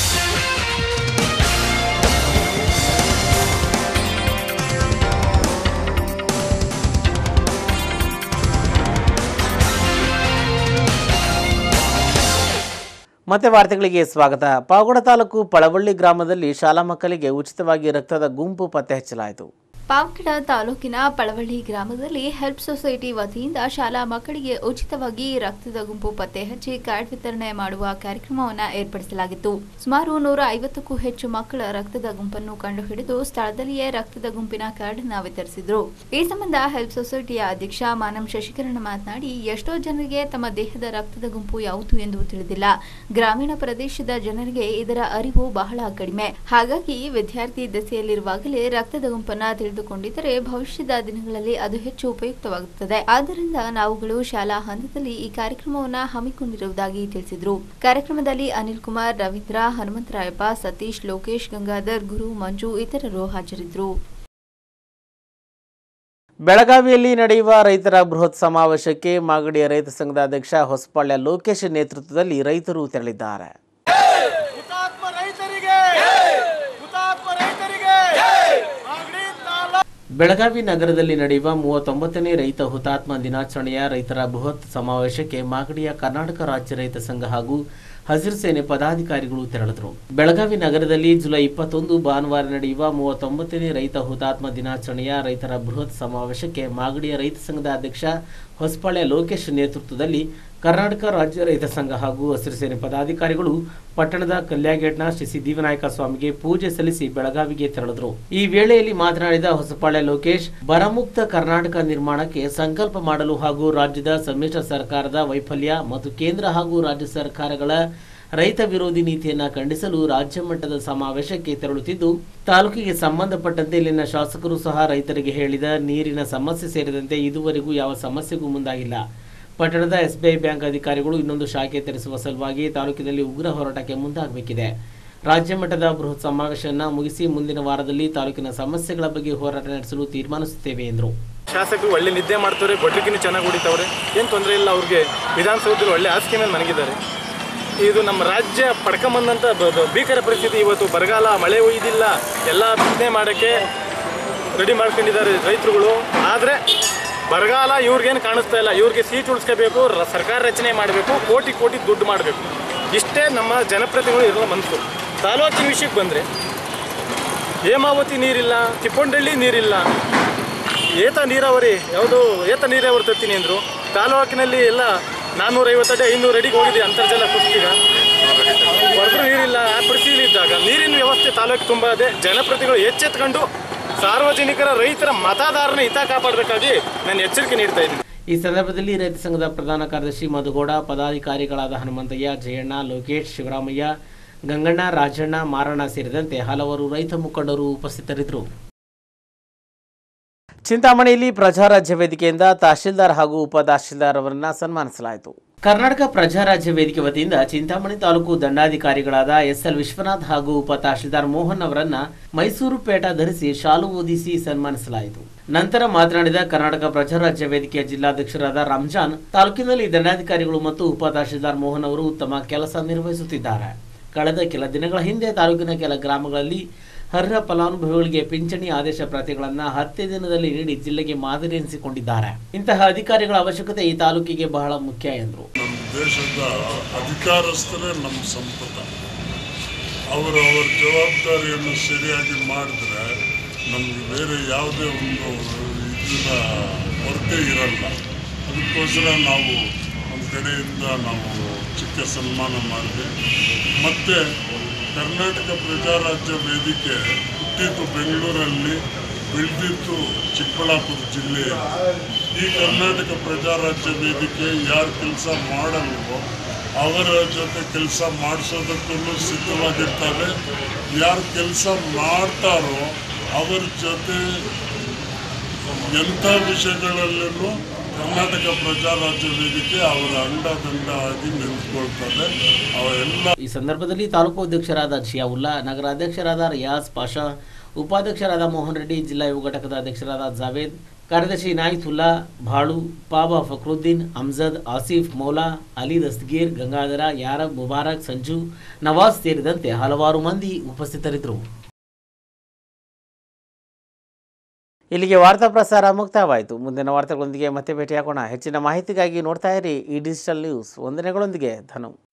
Speaker 1: ಮತ್ತೆ ವಾರ್ತೆಗಳಿಗೆ ಸ್ವಾಗತ ಪಾವಗಡ ತಾಲೂಕು ಪಳವಳ್ಳಿ ಗ್ರಾಮದಲ್ಲಿ ಶಾಲಾ ಮಕ್ಕಳಿಗೆ ಉಚಿತವಾಗಿ ರಕ್ತದ ಗುಂಪು ಪತ್ತೆ ಹಚ್ಚಲಾಯಿತು
Speaker 2: ಪಾವಗಡ ತಾಲೂಕಿನ ಪಳವಳ್ಳಿ ಗ್ರಾಮದಲ್ಲಿ ಹೆಲ್ಪ್ ಸೊಸೈಟಿ ವತಿಯಿಂದ ಶಾಲಾ ಮಕ್ಕಳಿಗೆ ಉಚಿತವಾಗಿ ರಕ್ತದ ಗುಂಪು ಪತ್ತೆ ಹಚ್ಚಿ ಕಾರ್ಡ್ ವಿತರಣೆ ಮಾಡುವ ಕಾರ್ಯಕ್ರಮವನ್ನು ಏರ್ಪಡಿಸಲಾಗಿತ್ತು ಸುಮಾರು ನೂರ ಐವತ್ತಕ್ಕೂ ಹೆಚ್ಚು ಮಕ್ಕಳ ರಕ್ತದ ಗುಂಪನ್ನು ಕಂಡುಹಿಡಿದು ಸ್ಥಳದಲ್ಲಿಯೇ ರಕ್ತದ ಗುಂಪಿನ ಕಾರ್ಡ್ ಅನ್ನು ವಿತರಿಸಿದ್ರು ಈ ಸಂಬಂಧ ಹೆಲ್ಪ್ ಸೊಸೈಟಿಯ ಅಧ್ಯಕ್ಷ ಮಾನಂ ಶಶಿಕರಣ ಮಾತನಾಡಿ ಎಷ್ಟೋ ಜನರಿಗೆ ತಮ್ಮ ದೇಹದ ರಕ್ತದ ಗುಂಪು ಯಾವುದು ಎಂದು ತಿಳಿದಿಲ್ಲ ಗ್ರಾಮೀಣ ಪ್ರದೇಶದ ಜನರಿಗೆ ಇದರ ಅರಿವು ಬಹಳ ಕಡಿಮೆ ಹಾಗಾಗಿ ವಿದ್ಯಾರ್ಥಿ ದೆಸೆಯಲ್ಲಿರುವಾಗಲೇ ರಕ್ತದ ಗುಂಪನ್ನ ತಿಳಿದು ಕಂಡುಕೊಂಡಿದ್ದರೆ ಭವಿಷ್ಯದ ದಿನಗಳಲ್ಲಿ ಅದು ಹೆಚ್ಚು ಉಪಯುಕ್ತವಾಗುತ್ತದೆ ಆದ್ದರಿಂದ ನಾವುಗಳು ಶಾಲಾ ಹಂತದಲ್ಲಿ ಈ ಕಾರ್ಯಕ್ರಮವನ್ನು ಹಮ್ಮಿಕೊಂಡಿರುವುದಾಗಿ ತಿಳಿಸಿದರು ಕಾರ್ಯಕ್ರಮದಲ್ಲಿ ಅನಿಲ್ ಕುಮಾರ್ ರವೀಂದ್ರ ಹನುಮಂತರಾಯಪ್ಪ ಸತೀಶ್ ಲೋಕೇಶ್ ಗಂಗಾಧರ್ ಗುರು ಮಂಜು ಇತರರು ಹಾಜರಿದ್ದರು
Speaker 1: ಬೆಳಗಾವಿಯಲ್ಲಿ ನಡೆಯುವ ರೈತರ ಬೃಹತ್ ಸಮಾವೇಶಕ್ಕೆ ಮಾಗಡಿಯ ರೈತ ಸಂಘದ ಅಧ್ಯಕ್ಷ ಹೊಸಪಾಳ್ಯ ಲೋಕೇಶ್ ನೇತೃತ್ವದಲ್ಲಿ ರೈತರು ತೆರಳಿದ್ದಾರೆ ಬೆಳಗಾವಿ ನಗರದಲ್ಲಿ ನಡೆಯುವ ಮೂವತ್ತೊಂಬತ್ತನೇ ರೈತ ಹುತಾತ್ಮ ದಿನಾಚರಣೆಯ ರೈತರ ಬೃಹತ್ ಸಮಾವೇಶಕ್ಕೆ ಮಾಗಡಿಯ ಕರ್ನಾಟಕ ರಾಜ್ಯ ರೈತ ಸಂಘ ಹಾಗೂ ಹಸಿರು ಸೇನೆ ಪದಾಧಿಕಾರಿಗಳು ತೆರಳಿದರು ಬೆಳಗಾವಿ ನಗರದಲ್ಲಿ ಜುಲೈ ಇಪ್ಪತ್ತೊಂದು ಭಾನುವಾರ ನಡೆಯುವ ಮೂವತ್ತೊಂಬತ್ತನೇ ರೈತ ಹುತಾತ್ಮ ದಿನಾಚರಣೆಯ ರೈತರ ಬೃಹತ್ ಸಮಾವೇಶಕ್ಕೆ ಮಾಗಡಿಯ ರೈತ ಸಂಘದ ಅಧ್ಯಕ್ಷ ಹೊಸಪಾಳ್ಯ ಲೋಕೇಶ್ ನೇತೃತ್ವದಲ್ಲಿ ಕರ್ನಾಟಕ ರಾಜ್ಯ ರೈತ ಸಂಘ ಹಾಗೂ ಹಸಿರು ಸೇನೆ ಪದಾಧಿಕಾರಿಗಳು ಪಟ್ಟಣದ ಕಲ್ಯಾಗೇಟ್ನ ಶ್ರೀ ಸಿದ್ಧಿವಿನಾಯಕ ಸ್ವಾಮಿಗೆ ಪೂಜೆ ಸಲ್ಲಿಸಿ ಬೆಳಗಾವಿಗೆ ತೆರಳಿದರು ಈ ವೇಳೆಯಲ್ಲಿ ಮಾತನಾಡಿದ ಹೊಸಪಾಳ್ಯ ಲೋಕೇಶ್ ಬರಮುಕ್ತ ಕರ್ನಾಟಕ ನಿರ್ಮಾಣಕ್ಕೆ ಸಂಕಲ್ಪ ಮಾಡಲು ಹಾಗೂ ರಾಜ್ಯದ ಸಮ್ಮಿಶ್ರ ಸರ್ಕಾರದ ವೈಫಲ್ಯ ಮತ್ತು ಕೇಂದ್ರ ಹಾಗೂ ರಾಜ್ಯ ಸರ್ಕಾರಗಳ ರೈತ ವಿರೋಧಿ ನೀತಿಯನ್ನ ಖಂಡಿಸಲು ರಾಜ್ಯ ಮಟ್ಟದ ಸಮಾವೇಶಕ್ಕೆ ತೆರಳುತ್ತಿದ್ದು ತಾಲೂಕಿಗೆ ಸಂಬಂಧಪಟ್ಟಂತೆ ಇಲ್ಲಿನ ಶಾಸಕರು ಸಹ ರೈತರಿಗೆ ಹೇಳಿದ ನೀರಿನ ಸಮಸ್ಯೆ ಸೇರಿದಂತೆ ಇದುವರೆಗೂ ಯಾವ ಸಮಸ್ಯೆಗೂ ಮುಂದಾಗಿಲ್ಲ ಪಟ್ಟಣದ ಎಸ್ಬಿಐ ಬ್ಯಾಂಕ್ ಅಧಿಕಾರಿಗಳು ಇನ್ನೊಂದು ಶಾಖೆ ತೆರೆಸುವ ಸಲುವಾಗಿ ತಾಲೂಕಿನಲ್ಲಿ ಉಗ್ರ ಹೋರಾಟಕ್ಕೆ ಮುಂದಾಗಬೇಕಿದೆ ರಾಜ್ಯ ಮಟ್ಟದ ಬೃಹತ್ ಸಮಾವೇಶವನ್ನು ಮುಗಿಸಿ ಮುಂದಿನ ವಾರದಲ್ಲಿ ತಾಲೂಕಿನ ಸಮಸ್ಯೆಗಳ ಬಗ್ಗೆ ಹೋರಾಟ ನಡೆಸಲು ತೀರ್ಮಾನಿಸುತ್ತೇವೆ ಎಂದರು
Speaker 11: ಶಾಸಕರು ಒಳ್ಳೆ ನಿದ್ದೆ ಮಾಡ್ತಾರೆ ಗೊಡ್ಲಿಕ್ಕಿನ ಚೆನ್ನಾಗಿ ಹೊಡಿತಾವ್ರೆ ಏನು ತೊಂದರೆ ಇಲ್ಲ ಅವ್ರಿಗೆ ವಿಧಾನಸೌಧದಲ್ಲಿ ಒಳ್ಳೆ ಹಾಸಿಗೆ ಮೇಲೆ ಮನಗಿದ್ದಾರೆ ಇದು ನಮ್ಮ ರಾಜ್ಯ ಪಡ್ಕೊಂಬಂದಂಥ ಬ- ಬ- ಭೀಕರ ಪರಿಸ್ಥಿತಿ ಇವತ್ತು ಬರಗಾಲ ಮಳೆ ಒಯ್ದಿಲ್ಲ ಎಲ್ಲ ಬಿತ್ತನೆ ಮಾಡೋಕ್ಕೆ ರೆಡಿ ಮಾಡ್ಕೊಂಡಿದ್ದಾರೆ ರೈತರುಗಳು ಆದರೆ ಬರಗಾಲ ಇವ್ರಿಗೇನು ಕಾಣಿಸ್ತಾ ಇಲ್ಲ ಇವ್ರಿಗೆ ಸೀಟ್ ಉಳಿಸ್ಕೋಬೇಕು ರ- ಸರ್ಕಾರ ರಚನೆ ಮಾಡಬೇಕು ಕೋಟಿ ಕೋಟಿ ದುಡ್ಡು ಮಾಡಬೇಕು ಇಷ್ಟೇ ನಮ್ಮ ಜನಪ್ರತಿನಿಧಿಗಳು ಇರಲ್ಲ ಮನಸ್ಸು ತಾಲೂಕಿನ ವಿಷಯಕ್ಕೆ ಬಂದರೆ ಹೇಮಾವತಿ ನೀರಿಲ್ಲ ತಿಪ್ಪೊಂಡಳ್ಳಿ ನೀರಿಲ್ಲ ಏತ ನೀರಾವರಿ ಯಾವುದು ಏತ ನೀರಾವರಿ ತರ್ತೀನಿ ಅಂದರು ತಾಲೂಕಿನಲ್ಲಿ ಎಲ್ಲ ನಾನ್ನೂರೈವತ್ತು ಅಡಿ ಐನೂರು ಅಡಿಗೆ ಹೋಗಿದೆ ಅಂತರ್ಜಲ ಕುಸಿಗ ಹೊರತು ನೀರಿಲ್ಲ ಆ ಪರಿಸ್ಥಿತಿ ಇದ್ದಾಗ ನೀರಿನ ವ್ಯವಸ್ಥೆ ತಾಲೂಕು ತುಂಬ ಇದೆ ಜನಪ್ರತಿನಿಧಿಗಳು ಎಚ್ಚೆತ್ಕೊಂಡು ಸಾರ್ವಜನಿಕರ ರೈತರ ಮತದಾರನ ಹಿತ ಕಾಪಾಡಬೇಕಾಗಿ ನಾನು ಎಚ್ಚರಿಕೆ ನೀಡ್ತಾ ಇದ್ದೀನಿ
Speaker 1: ಈ ಸಂದರ್ಭದಲ್ಲಿ ರೈತ ಸಂಘದ ಪ್ರಧಾನ ಕಾರ್ಯದರ್ಶಿ ಮಧುಗೌಡ ಪದಾಧಿಕಾರಿಗಳಾದ ಹನುಮಂತಯ್ಯ ಜಯಣ್ಣ ಲೋಕೇಶ್ ಶಿವರಾಮಯ್ಯ ಗಂಗಣ್ಣ ರಾಜಣ್ಣ ಮಾರಣ್ಣ ಸೇರಿದಂತೆ ಹಲವರು ರೈತ ಮುಖಂಡರು ಉಪಸ್ಥಿತರಿದ್ದರು ಚಿಂತಾಮಣಿಯಲ್ಲಿ ಪ್ರಜಾರಾಜ್ಯ ವೇದಿಕೆಯಿಂದ ತಹಶೀಲ್ದಾರ್ ಹಾಗೂ ಉಪ ತಹಶೀಲ್ದಾರ್ ಅವರನ್ನ ಸನ್ಮಾನಿಸಲಾಯಿತು ಕರ್ನಾಟಕ ಪ್ರಜಾರಾಜ್ಯ ವೇದಿಕೆ ವತಿಯಿಂದ ಚಿಂತಾಮಣಿ ತಾಲೂಕು ದಂಡಾಧಿಕಾರಿಗಳಾದ ಎಸ್ ಎಲ್ ವಿಶ್ವನಾಥ್ ಹಾಗೂ ಉಪ ತಹಶೀಲ್ದಾರ್ ಮೋಹನ್ ಅವರನ್ನ ಮೈಸೂರು ಪೇಟ ಧರಿಸಿ ಶಾಲು ಓದಿಸಿ ಸನ್ಮಾನಿಸಲಾಯಿತು ನಂತರ ಮಾತನಾಡಿದ ಕರ್ನಾಟಕ ಪ್ರಜಾರಾಜ್ಯ ವೇದಿಕೆಯ ಜಿಲ್ಲಾಧ್ಯಕ್ಷರಾದ ರಂಜಾನ್ ತಾಲೂಕಿನಲ್ಲಿ ದಂಡಾಧಿಕಾರಿಗಳು ಮತ್ತು ಉಪ ತಹಶೀಲ್ದಾರ್ ಮೋಹನ್ ಅವರು ಉತ್ತಮ ಕೆಲಸ ನಿರ್ವಹಿಸುತ್ತಿದ್ದಾರೆ ಕಳೆದ ಕೆಲ ದಿನಗಳ ಹಿಂದೆ ತಾಲೂಕಿನ ಕೆಲ ಗ್ರಾಮಗಳಲ್ಲಿ ಅರ್ಹ ಫಲಾನುಭವಿಗಳಿಗೆ ಪಿಂಚಣಿ ಆದೇಶ ಪ್ರತಿಗಳನ್ನು ಹತ್ತೇ ದಿನದಲ್ಲಿ ನೀಡಿ ಜಿಲ್ಲೆಗೆ ಮಾದರಿ ಎನಿಸಿಕೊಂಡಿದ್ದಾರೆ ಇಂತಹ ಅಧಿಕಾರಿಗಳ ಅವಶ್ಯಕತೆ ಈ ತಾಲೂಕಿಗೆ ಬಹಳ ಮುಖ್ಯ ಎಂದರು
Speaker 12: ನಮ್ಮ ದೇಶದ ಅಧಿಕಾರಸ್ಥರೇ ನಮ್ಮ ಸಂಪದ ಅವರು ಅವರ ಜವಾಬ್ದಾರಿಯನ್ನು ಸರಿಯಾಗಿ ಮಾಡಿದ್ರೆ ನಮಗೆ ಬೇರೆ ಯಾವುದೇ ಒಂದು ಇದರ ಕೊರತೆ ಇರಲ್ಲ ಅದಕ್ಕೋಸ್ಕರ ನಾವು ಒಂದು ಕಡೆಯಿಂದ ನಾವು ಚಿಕ್ಕ ಸನ್ಮಾನ ಮಾಡಿದೆ ಮತ್ತು ಕರ್ನಾಟಕ ಪ್ರಜಾರಾಜ್ಯ ವೇದಿಕೆ ಹುಟ್ಟಿದ್ದು ಬೆಂಗಳೂರಲ್ಲಿ ಬೆಳೆದಿದ್ದು ಚಿಕ್ಕಬಳ್ಳಾಪುರ ಜಿಲ್ಲೆಯಲ್ಲಿ ಈ ಕರ್ನಾಟಕ ಪ್ರಜಾರಾಜ್ಯ ವೇದಿಕೆ ಯಾರು ಕೆಲಸ ಮಾಡಲ್ವೋ ಅವರ ಜೊತೆ ಕೆಲಸ ಮಾಡಿಸೋದಕ್ಕೂ ಸಿದ್ಧವಾಗಿರ್ತಾರೆ ಯಾರು ಕೆಲಸ ಮಾಡ್ತಾರೋ ಅವರ ಜೊತೆ ಎಂಥ ವಿಷಯಗಳಲ್ಲೂ ಕರ್ನಾಟಕ ಪ್ರಜಾರಾಜ್ಯ ವೇದಿಕೆ ಅವರ ಅಂಡದಂಡ ಆಗಿ ನಿಂತ್ಕೊಳ್ತದೆ ಅವೆಲ್ಲ
Speaker 1: ಈ ಸಂದರ್ಭದಲ್ಲಿ ತಾಲೂಕು ಅಧ್ಯಕ್ಷರಾದ ಜಿಯಾವುಲ್ಲಾ ನಗರಾಧ್ಯಕ್ಷರಾದ ರಿಯಾಜ್ ಪಾಷಾ ಉಪಾಧ್ಯಕ್ಷರಾದ ಮೋಹನ್ ರೆಡ್ಡಿ ಜಿಲ್ಲಾ ಯುವ ಘಟಕದ ಅಧ್ಯಕ್ಷರಾದ ಜಾವೇದ್ ಕಾರ್ಯದರ್ಶಿ ಇನಾಯಿತುಲ್ಲಾ ಭಾಳು ಪಾಬಾ ಫಕ್ರುದ್ದೀನ್ ಅಮ್ಜದ್ ಆಸಿಫ್ ಮೌಲಾ ಅಲಿ ದಸ್ತಗೀರ್ ಗಂಗಾಧರ ಯಾರಬ್ ಮುಬಾರಕ್ ಸಂಜು ನವಾಜ್ ಸೇರಿದಂತೆ ಹಲವಾರು ಮಂದಿ ಉಪಸ್ಥಿತರಿದ್ದರು ಇಲ್ಲಿಗೆ ವಾರ್ತಾ ಪ್ರಸಾರ ಮುಕ್ತಾಯವಾಯಿತು ಮುಂದಿನ ವಾರ್ತೆಗಳೊಂದಿಗೆ ಮತ್ತೆ ಭೇಟಿಯಾಗೋಣ ಹೆಚ್ಚಿನ ಮಾಹಿತಿಗಾಗಿ ನೋಡ್ತಾ ಇರಿ ಈ ಡಿಜಿಟಲ್ ನ್ಯೂಸ್ ವಂದನೆಗಳೊಂದಿಗೆ ಧನು